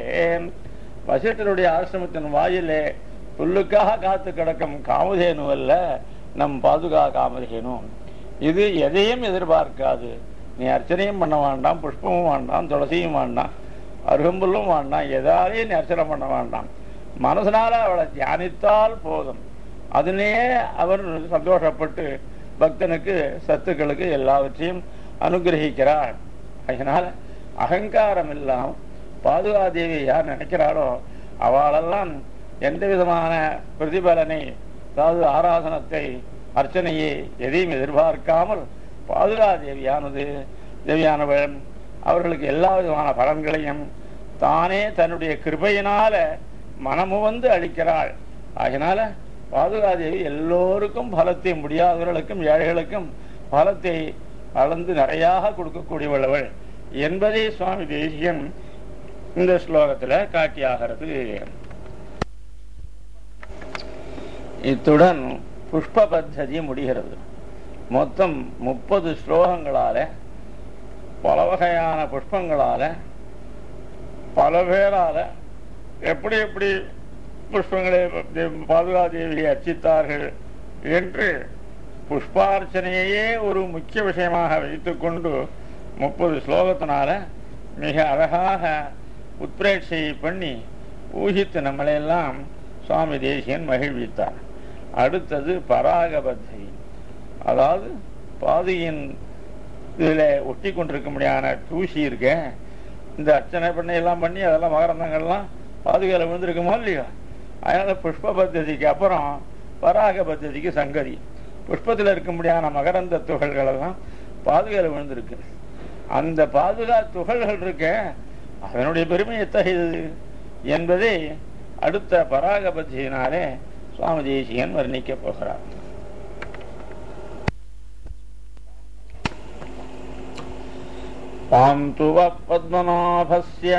வசிஷ்டருடைய ஆசிரமத்தின் வாயிலே புல்லுக்காக காத்து கிடக்கும் காமதேனு அல்ல நம் பாதுகா காமதேனு இது எதையும் எதிர்பார்க்காது நீ அர்ச்சனையும் பண்ண வேண்டாம் புஷ்பமும் வேண்டாம் துளசியும் வேண்டாம் அருகம்புல்லும் வேண்டாம் எதாலையும் நீ அர்ச்சனை பண்ண வேண்டாம் மனசனால அவளை தியானித்தால் போதும் அதிலேயே அவர் சந்தோஷப்பட்டு பக்தனுக்கு சத்துக்களுக்கு எல்லாவற்றையும் அனுகிரகிக்கிறார் அதனால அகங்காரம் இல்லாம பாதுகாதேவி யார் நினைக்கிறாளோ அவளெல்லாம் எந்த விதமான பிரதிபலனை அதாவது ஆராதனத்தை அர்ச்சனையை எதையும் எதிர்பார்க்காமல் பாதுகாதேவியானது தேவியானவள் அவர்களுக்கு எல்லா விதமான பலன்களையும் தானே தன்னுடைய கிருபையினால மனமு வந்து அளிக்கிறாள் ஆகினால பாதுகாதேவி எல்லோருக்கும் பலத்தை முடியாதவர்களுக்கும் ஏழைகளுக்கும் பலத்தை அளந்து நிறையாக கொடுக்கக்கூடியவளவள் என்பதை சுவாமி தேசியம் இந்த ஸ்லோகத்துல காட்டியாகிறது இத்துடன் புஷ்ப பத்ததி முடிகிறது மொத்தம் முப்பது ஸ்லோகங்களால பல வகையான புஷ்பங்களால பல பேரால எப்படி எப்படி புஷ்பங்களை பாதுகாதேவியை அர்ச்சித்தார்கள் என்று புஷ்பார்ச்சனையே ஒரு முக்கிய விஷயமாக வைத்துக்கொண்டு முப்பது ஸ்லோகத்தினால மிக அழகாக உத்பிரேட்சையை பண்ணி ஊகித்து நம்மளையெல்லாம் சுவாமி தேசியன் மகிழ்வித்தார் அடுத்தது பராகபத்தை அதாவது பாதியின் இதில் ஒட்டி கொண்டிருக்க முடியாத தூசி இருக்க இந்த அர்ச்சனை பண்ணி எல்லாம் பண்ணி அதெல்லாம் மகரந்தங்கள்லாம் பாதுகால விழுந்திருக்குமோ இல்லையோ அதனால புஷ்ப பத்ததிக்கு அப்புறம் பராக பத்ததிக்கு சங்கதி புஷ்பத்தில் இருக்க முடியாத மகரந்த துகள்கள் எல்லாம் பாதுகால விழுந்திருக்கு அந்த பாதுகா துகள்கள் இருக்க அதனுடைய பெருமை எத்தகையது என்பதை அடுத்த பராக பத்தியினாலே சுவாமி தேசியன் வர்ணிக்கப் போகிறார் पान्तुव पद्मनाभस्य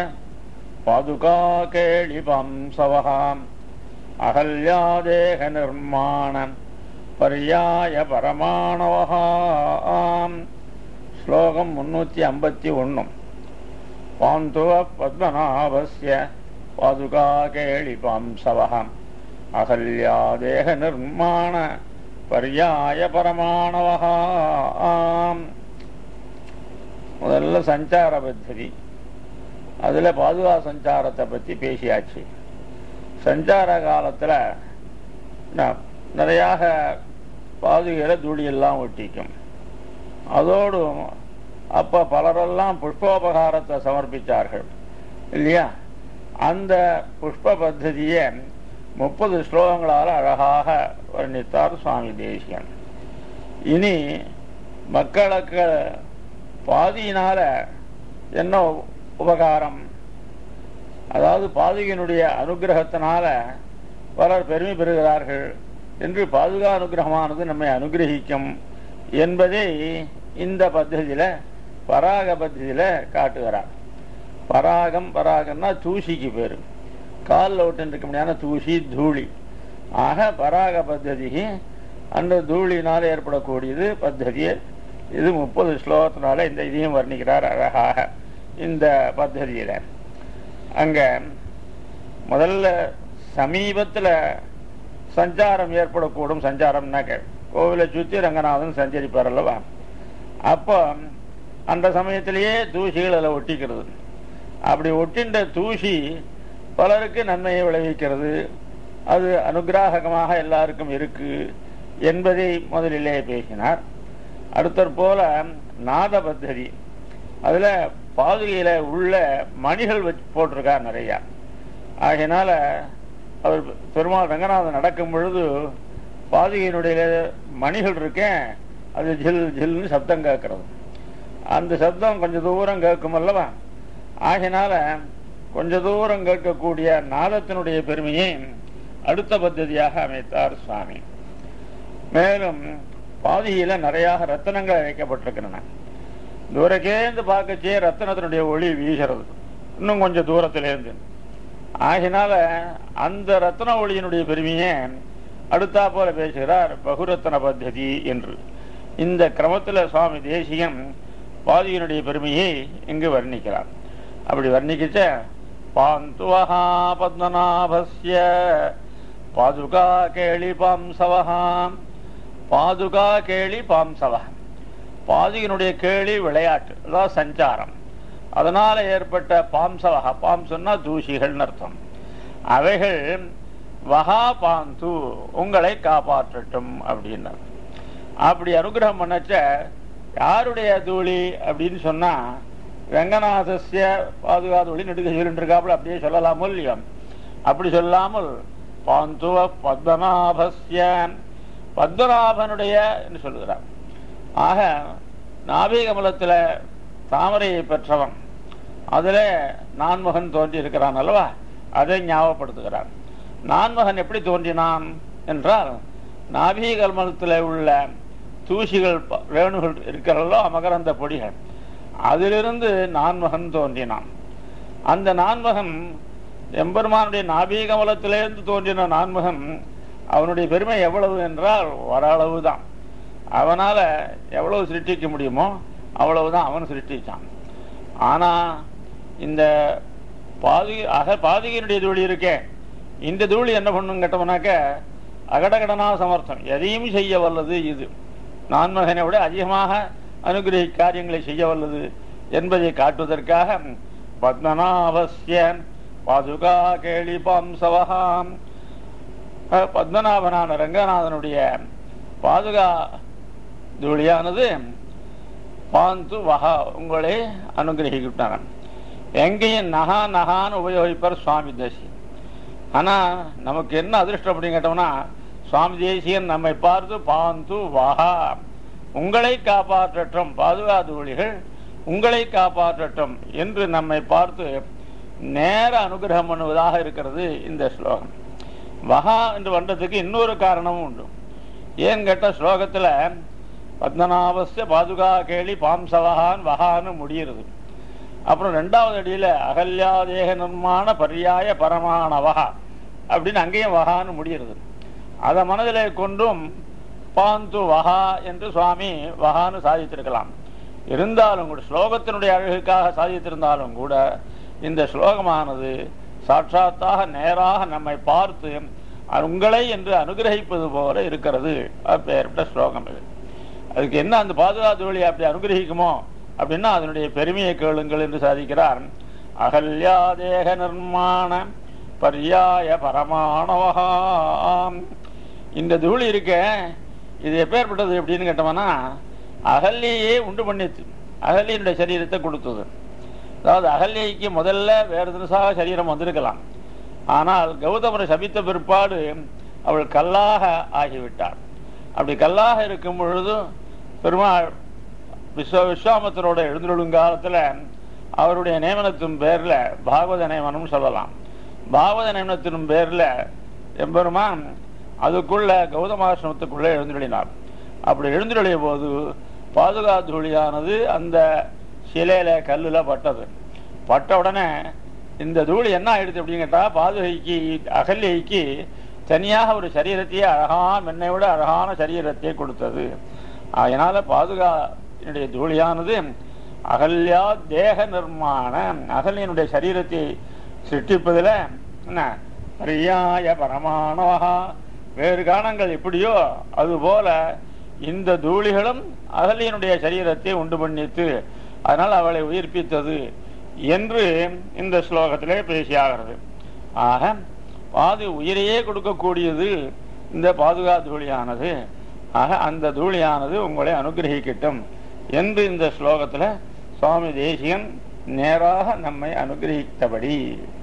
पादुकाकेळिपांसवः अहल्यादेहनिर्माण पर्याय परमाणवः श्लोकम् मुन्नूति अम्बति ஒண்ணும் पान्तुव पद्मनाभस्य पादुकाकेळिपांसवः अहल्यादेहनिर्माण पर्याय परमाणवः முதல்ல சஞ்சார பத்ததி அதுல பாதுகா சஞ்சாரத்தை பத்தி பேசியாச்சு சஞ்சார காலத்துல ந- நிறையாக பாதுகையில தூளி எல்லாம் ஒட்டிக்கும் அதோடு அப்ப பலரெல்லாம் புஷ்போபகாரத்தை சமர்ப்பித்தார்கள் இல்லையா அந்த புஷ்ப பத்ததியை முப்பது ஸ்லோகங்களால் அழகாக வர்ணித்தார் சுவாமி தேசியன் இனி மக்களுக்கு பாதியினால என்ன உபகாரம் அதாவது பாதுகையினுடைய அனுகிரகத்தினால பலர் பெருமை பெறுகிறார்கள் என்று பாதுகா அனுகிரகமானது நம்மை அனுகிரகிக்கும் என்பதை இந்த பద్ధதியில பராக பద్ధதியில காட்டுகிறார் பராகம் பராகம்னா தூசிக்கு பேரு காலில் விட்டு இருக்க முடியாத தூசி தூளி ஆக பராக பద్ధதி அந்த தூளினால் ஏற்படக்கூடியது பద్ధதியை இது முப்பது ஸ்லோகத்தினால இந்த இதையும் வர்ணிக்கிறார் அழகாக இந்த பద్ధதியில அங்க முதல்ல சமீபத்துல சஞ்சாரம் ஏற்படக்கூடும் சஞ்சாரம்னாக்க கோவிலை சுற்றி ரங்கநாதன் சஞ்சரிப்பார் அல்லவா அப்போ அந்த சமயத்திலேயே தூசிகள் அதில் ஒட்டிக்கிறது அப்படி ஒட்டின்ற தூசி பலருக்கு நன்மையை விளைவிக்கிறது அது அனுகிராகமாக எல்லாருக்கும் இருக்கு என்பதை முதலிலே பேசினார் அடுத்தற் போல நாத பத்ததி அதுல பாதுகையில உள்ள மணிகள் வச்சு போட்டிருக்கார் நிறைய ஆகையினால அவர் பெருமாள் ரங்கநாதன் நடக்கும் பொழுது பாதுகையினுடைய மணிகள் இருக்கேன் அது ஜில் ஜில்னு சப்தம் கேட்கறது அந்த சப்தம் கொஞ்சம் தூரம் கேட்கும் அல்லவா ஆகினால கொஞ்ச தூரம் கேட்கக்கூடிய நாதத்தினுடைய பெருமையை அடுத்த பద్ధதியாக அமைத்தார் சுவாமி மேலும் பாதியில நிறைய ரத்தனங்கள் வைக்கப்பட்டிருக்கின்றன தூரக்கேந்து பார்க்கச்சே ரத்தனத்தினுடைய ஒளி வீசுறது இன்னும் கொஞ்சம் தூரத்திலேருந்து ஆகினால அந்த ரத்ன ஒளியினுடைய பெருமையை அடுத்தா போல பேசுகிறார் பகுரத்தன பத்ததி என்று இந்த கிரமத்தில் சுவாமி தேசியம் பாதியினுடைய பெருமையை இங்கு வர்ணிக்கிறார் அப்படி வர்ணிக்கிச்ச பாந்துவஹா பத்மநாபஸ்ய பாதுகா கேளி பாம்சவஹா பாதுகா கேளி பாம்சவ பாதுகினுடைய கேளி விளையாட்டு அதாவது சஞ்சாரம் அதனால ஏற்பட்ட பாம்சவகா பாம்சம்னா தூசிகள்னு அர்த்தம் அவைகள் வகா பாந்து உங்களை காப்பாற்றட்டும் அப்படின்னார் அப்படி அனுகிரகம் பண்ணச்ச யாருடைய தூளி அப்படின்னு சொன்னா ரங்கநாதஸ்ய பாதுகாதொழி நெடுக்க சொல்லிருக்காப்புல அப்படியே சொல்லலாமோ இல்லையோ அப்படி சொல்லாமல் பாந்துவ பத்மநாபஸ்ய பத்மநாபனுடைய என்று சொல்லுகிறார் ஆக நாபிகமலத்துல தாமரையை பெற்றவன் அதுல நான்மகன் தோன்றி இருக்கிறான் அல்லவா அதை ஞாபகப்படுத்துகிறான் நான்மகன் எப்படி தோன்றினான் என்றால் நாபிகமலத்தில் உள்ள தூசிகள் ரேணுகள் இருக்கிறதோ மகரந்த பொடிகள் அதிலிருந்து நான்மகன் தோன்றினான் அந்த நான்மகன் எம்பெருமானுடைய நாபீகமலத்திலிருந்து தோன்றின நான்மகன் அவனுடைய பெருமை எவ்வளவு என்றால் ஓரளவு தான் அவனால எவ்வளவு சிருஷ்டிக்க முடியுமோ அவ்வளவுதான் அவன் சிருஷ்டிச்சான் ஆனா இந்த பாதி அக பாதிகையினுடைய தூளி இருக்கே இந்த தூளி என்ன பண்ணும் கேட்டோம்னாக்க அகடகடனா சமர்த்தம் எதையும் செய்ய வல்லது இது நான்மகனை விட அதிகமாக அனுகிரகி காரியங்களை செய்ய வல்லது என்பதை காட்டுவதற்காக பத்மநாபஸ்ய பாதுகா கேளி பாம்சவகாம் பத்மநாபனான ரங்கநாதனுடைய பாதுகா தூளியானது பாந்து வகா உங்களை அனுகிரகிக்கிட்டான் எங்கேயும் நகா நகான்னு உபயோகிப்பார் சுவாமி தேசியன் ஆனா நமக்கு என்ன அதிர்ஷ்டம் அப்படின்னு கேட்டோம்னா சுவாமி தேசியன் நம்மை பார்த்து பாந்து வகா உங்களை காப்பாற்றட்டும் பாதுகாதூழிகள் உங்களை காப்பாற்றட்டும் என்று நம்மை பார்த்து நேர அனுகிரகம் பண்ணுவதாக இருக்கிறது இந்த ஸ்லோகம் வகா என்று வந்ததுக்கு இன்னொரு காரணமும் உண்டு ஏன் கேட்ட ஸ்லோகத்துல பத்மநாபஸ்ய பாதுகா கேளி பாம்சவகான் வகான்னு முடிகிறது அப்புறம் ரெண்டாவது அடியில அகல்யாதேக நிர்மாண பரியாய பரமாணவகா அப்படின்னு அங்கேயும் வகான்னு முடிகிறது அதை மனதிலே கொண்டும் பாந்து வகா என்று சுவாமி வகான்னு சாதித்திருக்கலாம் இருந்தாலும் கூட ஸ்லோகத்தினுடைய அழகுக்காக சாதித்திருந்தாலும் கூட இந்த ஸ்லோகமானது சாட்சாத்தாக நேராக நம்மை பார்த்து உங்களை என்று அனுகிரகிப்பது போல இருக்கிறது அப்பேற்பட்ட ஸ்லோகம் இது அதுக்கு என்ன அந்த பாதுகாத்து வழி அப்படி அனுகிரகிக்குமோ அப்படின்னா அதனுடைய பெருமையை கேளுங்கள் என்று சாதிக்கிறார் அகல்யாதேக நிர்மாண பர்யாய பரமாணவகாம் இந்த தூளி இருக்க இது எப்பேற்பட்டது எப்படின்னு கேட்டோம்னா அகல்யையே உண்டு பண்ணிச்சு அகல்யனுடைய சரீரத்தை கொடுத்தது அதாவது அகல்யைக்கு முதல்ல வேறு தினசாக சரீரம் வந்திருக்கலாம் ஆனால் கௌதமரை சபித்த பிற்பாடு அவள் கல்லாக ஆகிவிட்டாள் அப்படி கல்லாக இருக்கும் பொழுது பெருமாள் விஸ்வ விஸ்வாமத்தரோட எழுந்துள்ளுங்காலத்தில் அவருடைய நியமனத்தின் பேரில் பாகவத நியமனம் சொல்லலாம் பாகவத நியமனத்தின் பேரில் எம்பெருமான் அதுக்குள்ள கௌதமாசிரமத்துக்குள்ளே எழுந்துள்ளினார் அப்படி எழுந்துள்ளிய போது பாதுகா தூளியானது அந்த சிலையில கல்லுல பட்டது பட்ட உடனே இந்த தூளி என்ன ஆயிடுது அப்படின்னு கேட்டா பாதுகைக்கு அகல்யைக்கு தனியாக ஒரு சரீரத்தையே அழகான மென்னை விட அழகான சரீரத்தை கொடுத்தது அதனால பாதுகா என்னுடைய தூளியானது அகல்யா தேக நிர்மாண அகல்யனுடைய சரீரத்தை சிருஷ்டிப்பதில் என்ன பரியாய பரமானவகா வேறு காரணங்கள் எப்படியோ அதுபோல இந்த தூளிகளும் அகலியனுடைய சரீரத்தை உண்டு பண்ணித்து அதனால் அவளை உயிர்ப்பித்தது என்று இந்த ஸ்லோகத்திலே பேசியாகிறது ஆக பாது உயிரையே கொடுக்கக்கூடியது இந்த பாதுகா தூளியானது ஆக அந்த தூளியானது உங்களை அனுகிரகிக்கட்டும் என்று இந்த ஸ்லோகத்தில் சுவாமி தேசியன் நேராக நம்மை அனுகிரகித்தபடி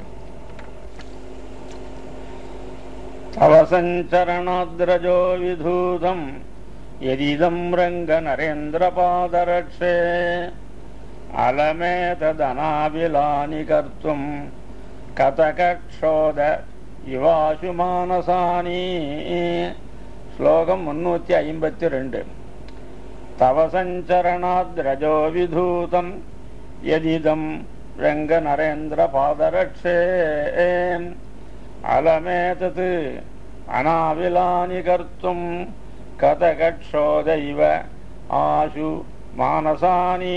தவ சஞ்சரணாத்ரஜோ விதூதம் எதிதம் ரங்க நரேந்திர பாதரட்சே அலமே ததனாபிலானி கர்த்தும் கதகக்ஷோத இவாசு மானசானி ஸ்லோகம் முன்னூத்தி ஐம்பத்தி ரெண்டு தவ சஞ்சரணாத்ரஜோ விதூதம் எதிதம் ரங்க நரேந்திர பாதரட்சே அலமேதத் அனாவிலானி கர்த்தும் கதகட்சோத இவ ஆசு மானசானி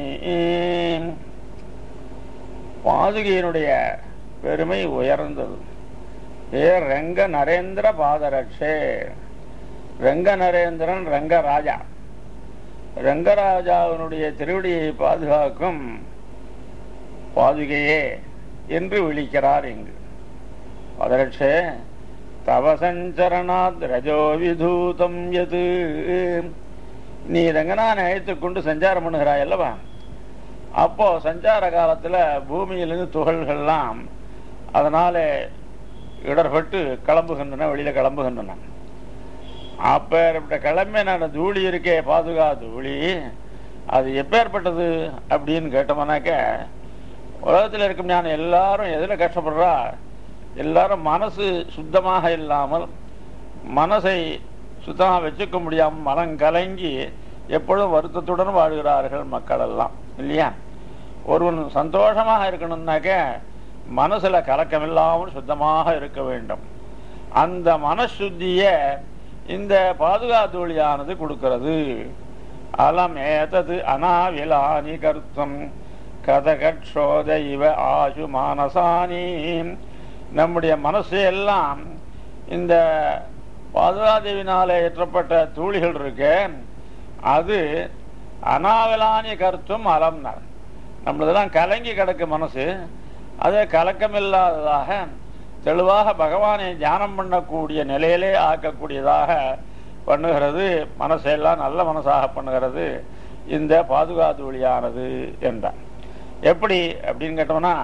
பாதுகையினுடைய பெருமை உயர்ந்தது ஏ ரங்க நரேந்திர பாதரட்சே ரங்க நரேந்திரன் ரங்கராஜா ரங்கராஜாவினுடைய திருவடியை பாதுகாக்கும் பாதுகையே என்று விழிக்கிறார் இங்கு பாதரட்சே தவ சஞ்சரணாத் ரஜோ விதூதம் எது நீ ரங்கனானை அழைத்துக் கொண்டு சஞ்சாரம் பண்ணுகிறாய் அல்லவா அப்போ சஞ்சார காலத்துல பூமியிலிருந்து துகள்கள்லாம் அதனால இடர்பட்டு கிளம்புகின்றன வெளியில கிளம்புகின்றன அப்பேற்பட்ட கிளம்பின தூளி இருக்கே பாதுகா தூளி அது எப்பேற்பட்டது அப்படின்னு கேட்டோம்னாக்க உலகத்தில் இருக்கும் ஞானம் எல்லாரும் எதில் கஷ்டப்படுறா எல்லாரும் மனசு சுத்தமாக இல்லாமல் மனசை சுத்தமாக வச்சுக்க முடியாமல் மனம் கலங்கி எப்பொழுதும் வருத்தத்துடன் வாழ்கிறார்கள் மக்கள் எல்லாம் இல்லையா ஒருவன் சந்தோஷமாக இருக்கணும்னாக்க மனசுல கலக்கம் இல்லாமல் சுத்தமாக இருக்க வேண்டும் அந்த மனசுத்திய இந்த பாதுகாத்தொழியானது கொடுக்கிறது அலம் ஏதது அனாவிலானி கருத்தம் கதகட்சோத இவ ஆசு மானசானி நம்முடைய மனசு எல்லாம் இந்த பாதுகாதேவினால ஏற்றப்பட்ட தூளிகள் இருக்கு அது அனாவலானிய கருத்தும் அலம்னார் நம்மளதெல்லாம் கலங்கி கிடக்கு மனசு அது கலக்கமில்லாததாக தெளிவாக பகவானை தியானம் பண்ணக்கூடிய நிலையிலே ஆக்கக்கூடியதாக பண்ணுகிறது மனசெல்லாம் நல்ல மனசாக பண்ணுகிறது இந்த பாதுகாத்து வழியானது என்றார் எப்படி அப்படின்னு கேட்டோம்னா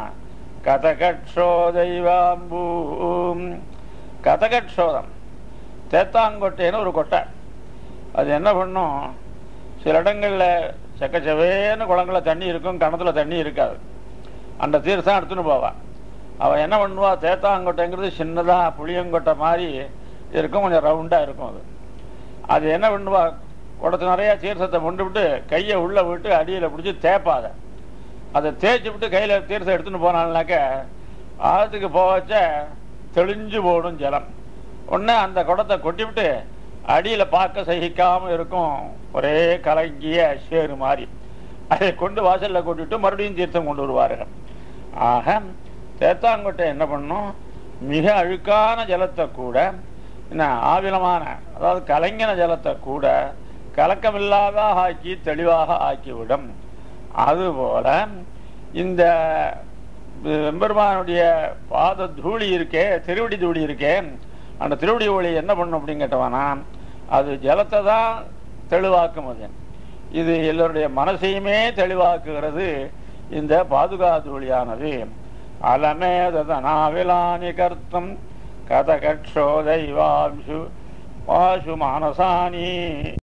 கதகட்சோதைவாம்பூம் கதகட்சோதம் தேத்தாங்கொட்டைன்னு ஒரு கொட்டை அது என்ன பண்ணும் சில இடங்களில் செக்கச்சவேன்னு குளங்களில் தண்ணி இருக்கும் கணத்துல தண்ணி இருக்காது அந்த தீர்த்தம் எடுத்துன்னு போவான் அவன் என்ன பண்ணுவா தேத்தாங்கொட்டைங்கிறது சின்னதாக புளியங்கொட்டை மாதிரி இருக்கும் கொஞ்சம் ரவுண்டாக இருக்கும் அது அது என்ன பண்ணுவா குடத்து நிறைய தீர்த்தத்தை கொண்டு விட்டு கையை உள்ளே விட்டு அடியில் பிடிச்சி தேப்பாத அதை தேய்ச்சி விட்டு கையில் தீர்த்தம் எடுத்துன்னு போனால்னாக்க ஆழத்துக்கு போவச்ச தெளிஞ்சு போடும் ஜலம் உடனே அந்த குடத்தை கொட்டி விட்டு அடியில் பார்க்க சகிக்காம இருக்கும் ஒரே கலங்கிய சேரு மாதிரி அதை கொண்டு வாசல்ல கொட்டிட்டு மறுபடியும் தீர்த்தம் கொண்டு வருவார்கள் ஆக தேத்தாங்கொட்டை என்ன பண்ணும் மிக அழுக்கான ஜலத்தை கூட என்ன ஆவிலமான அதாவது கலங்கின ஜலத்தை கூட கலக்கமில்லாத ஆக்கி தெளிவாக ஆக்கிவிடும் அதுபோல இந்த வெம்பெருமானுடைய பாத தூளி இருக்கே திருவடி தூளி இருக்கே அந்த திருவடி ஒளி என்ன பண்ணும் அப்படின்னு கேட்டவானா அது ஜலத்தை தான் தெளிவாக்கும் அது இது எல்லோருடைய மனசையுமே தெளிவாக்குகிறது இந்த பாதுகா தூளியானது அலமே ததனாவிலானி கர்த்தம் கதகட்சோ தெய்வாம்சு பாசு மானசானி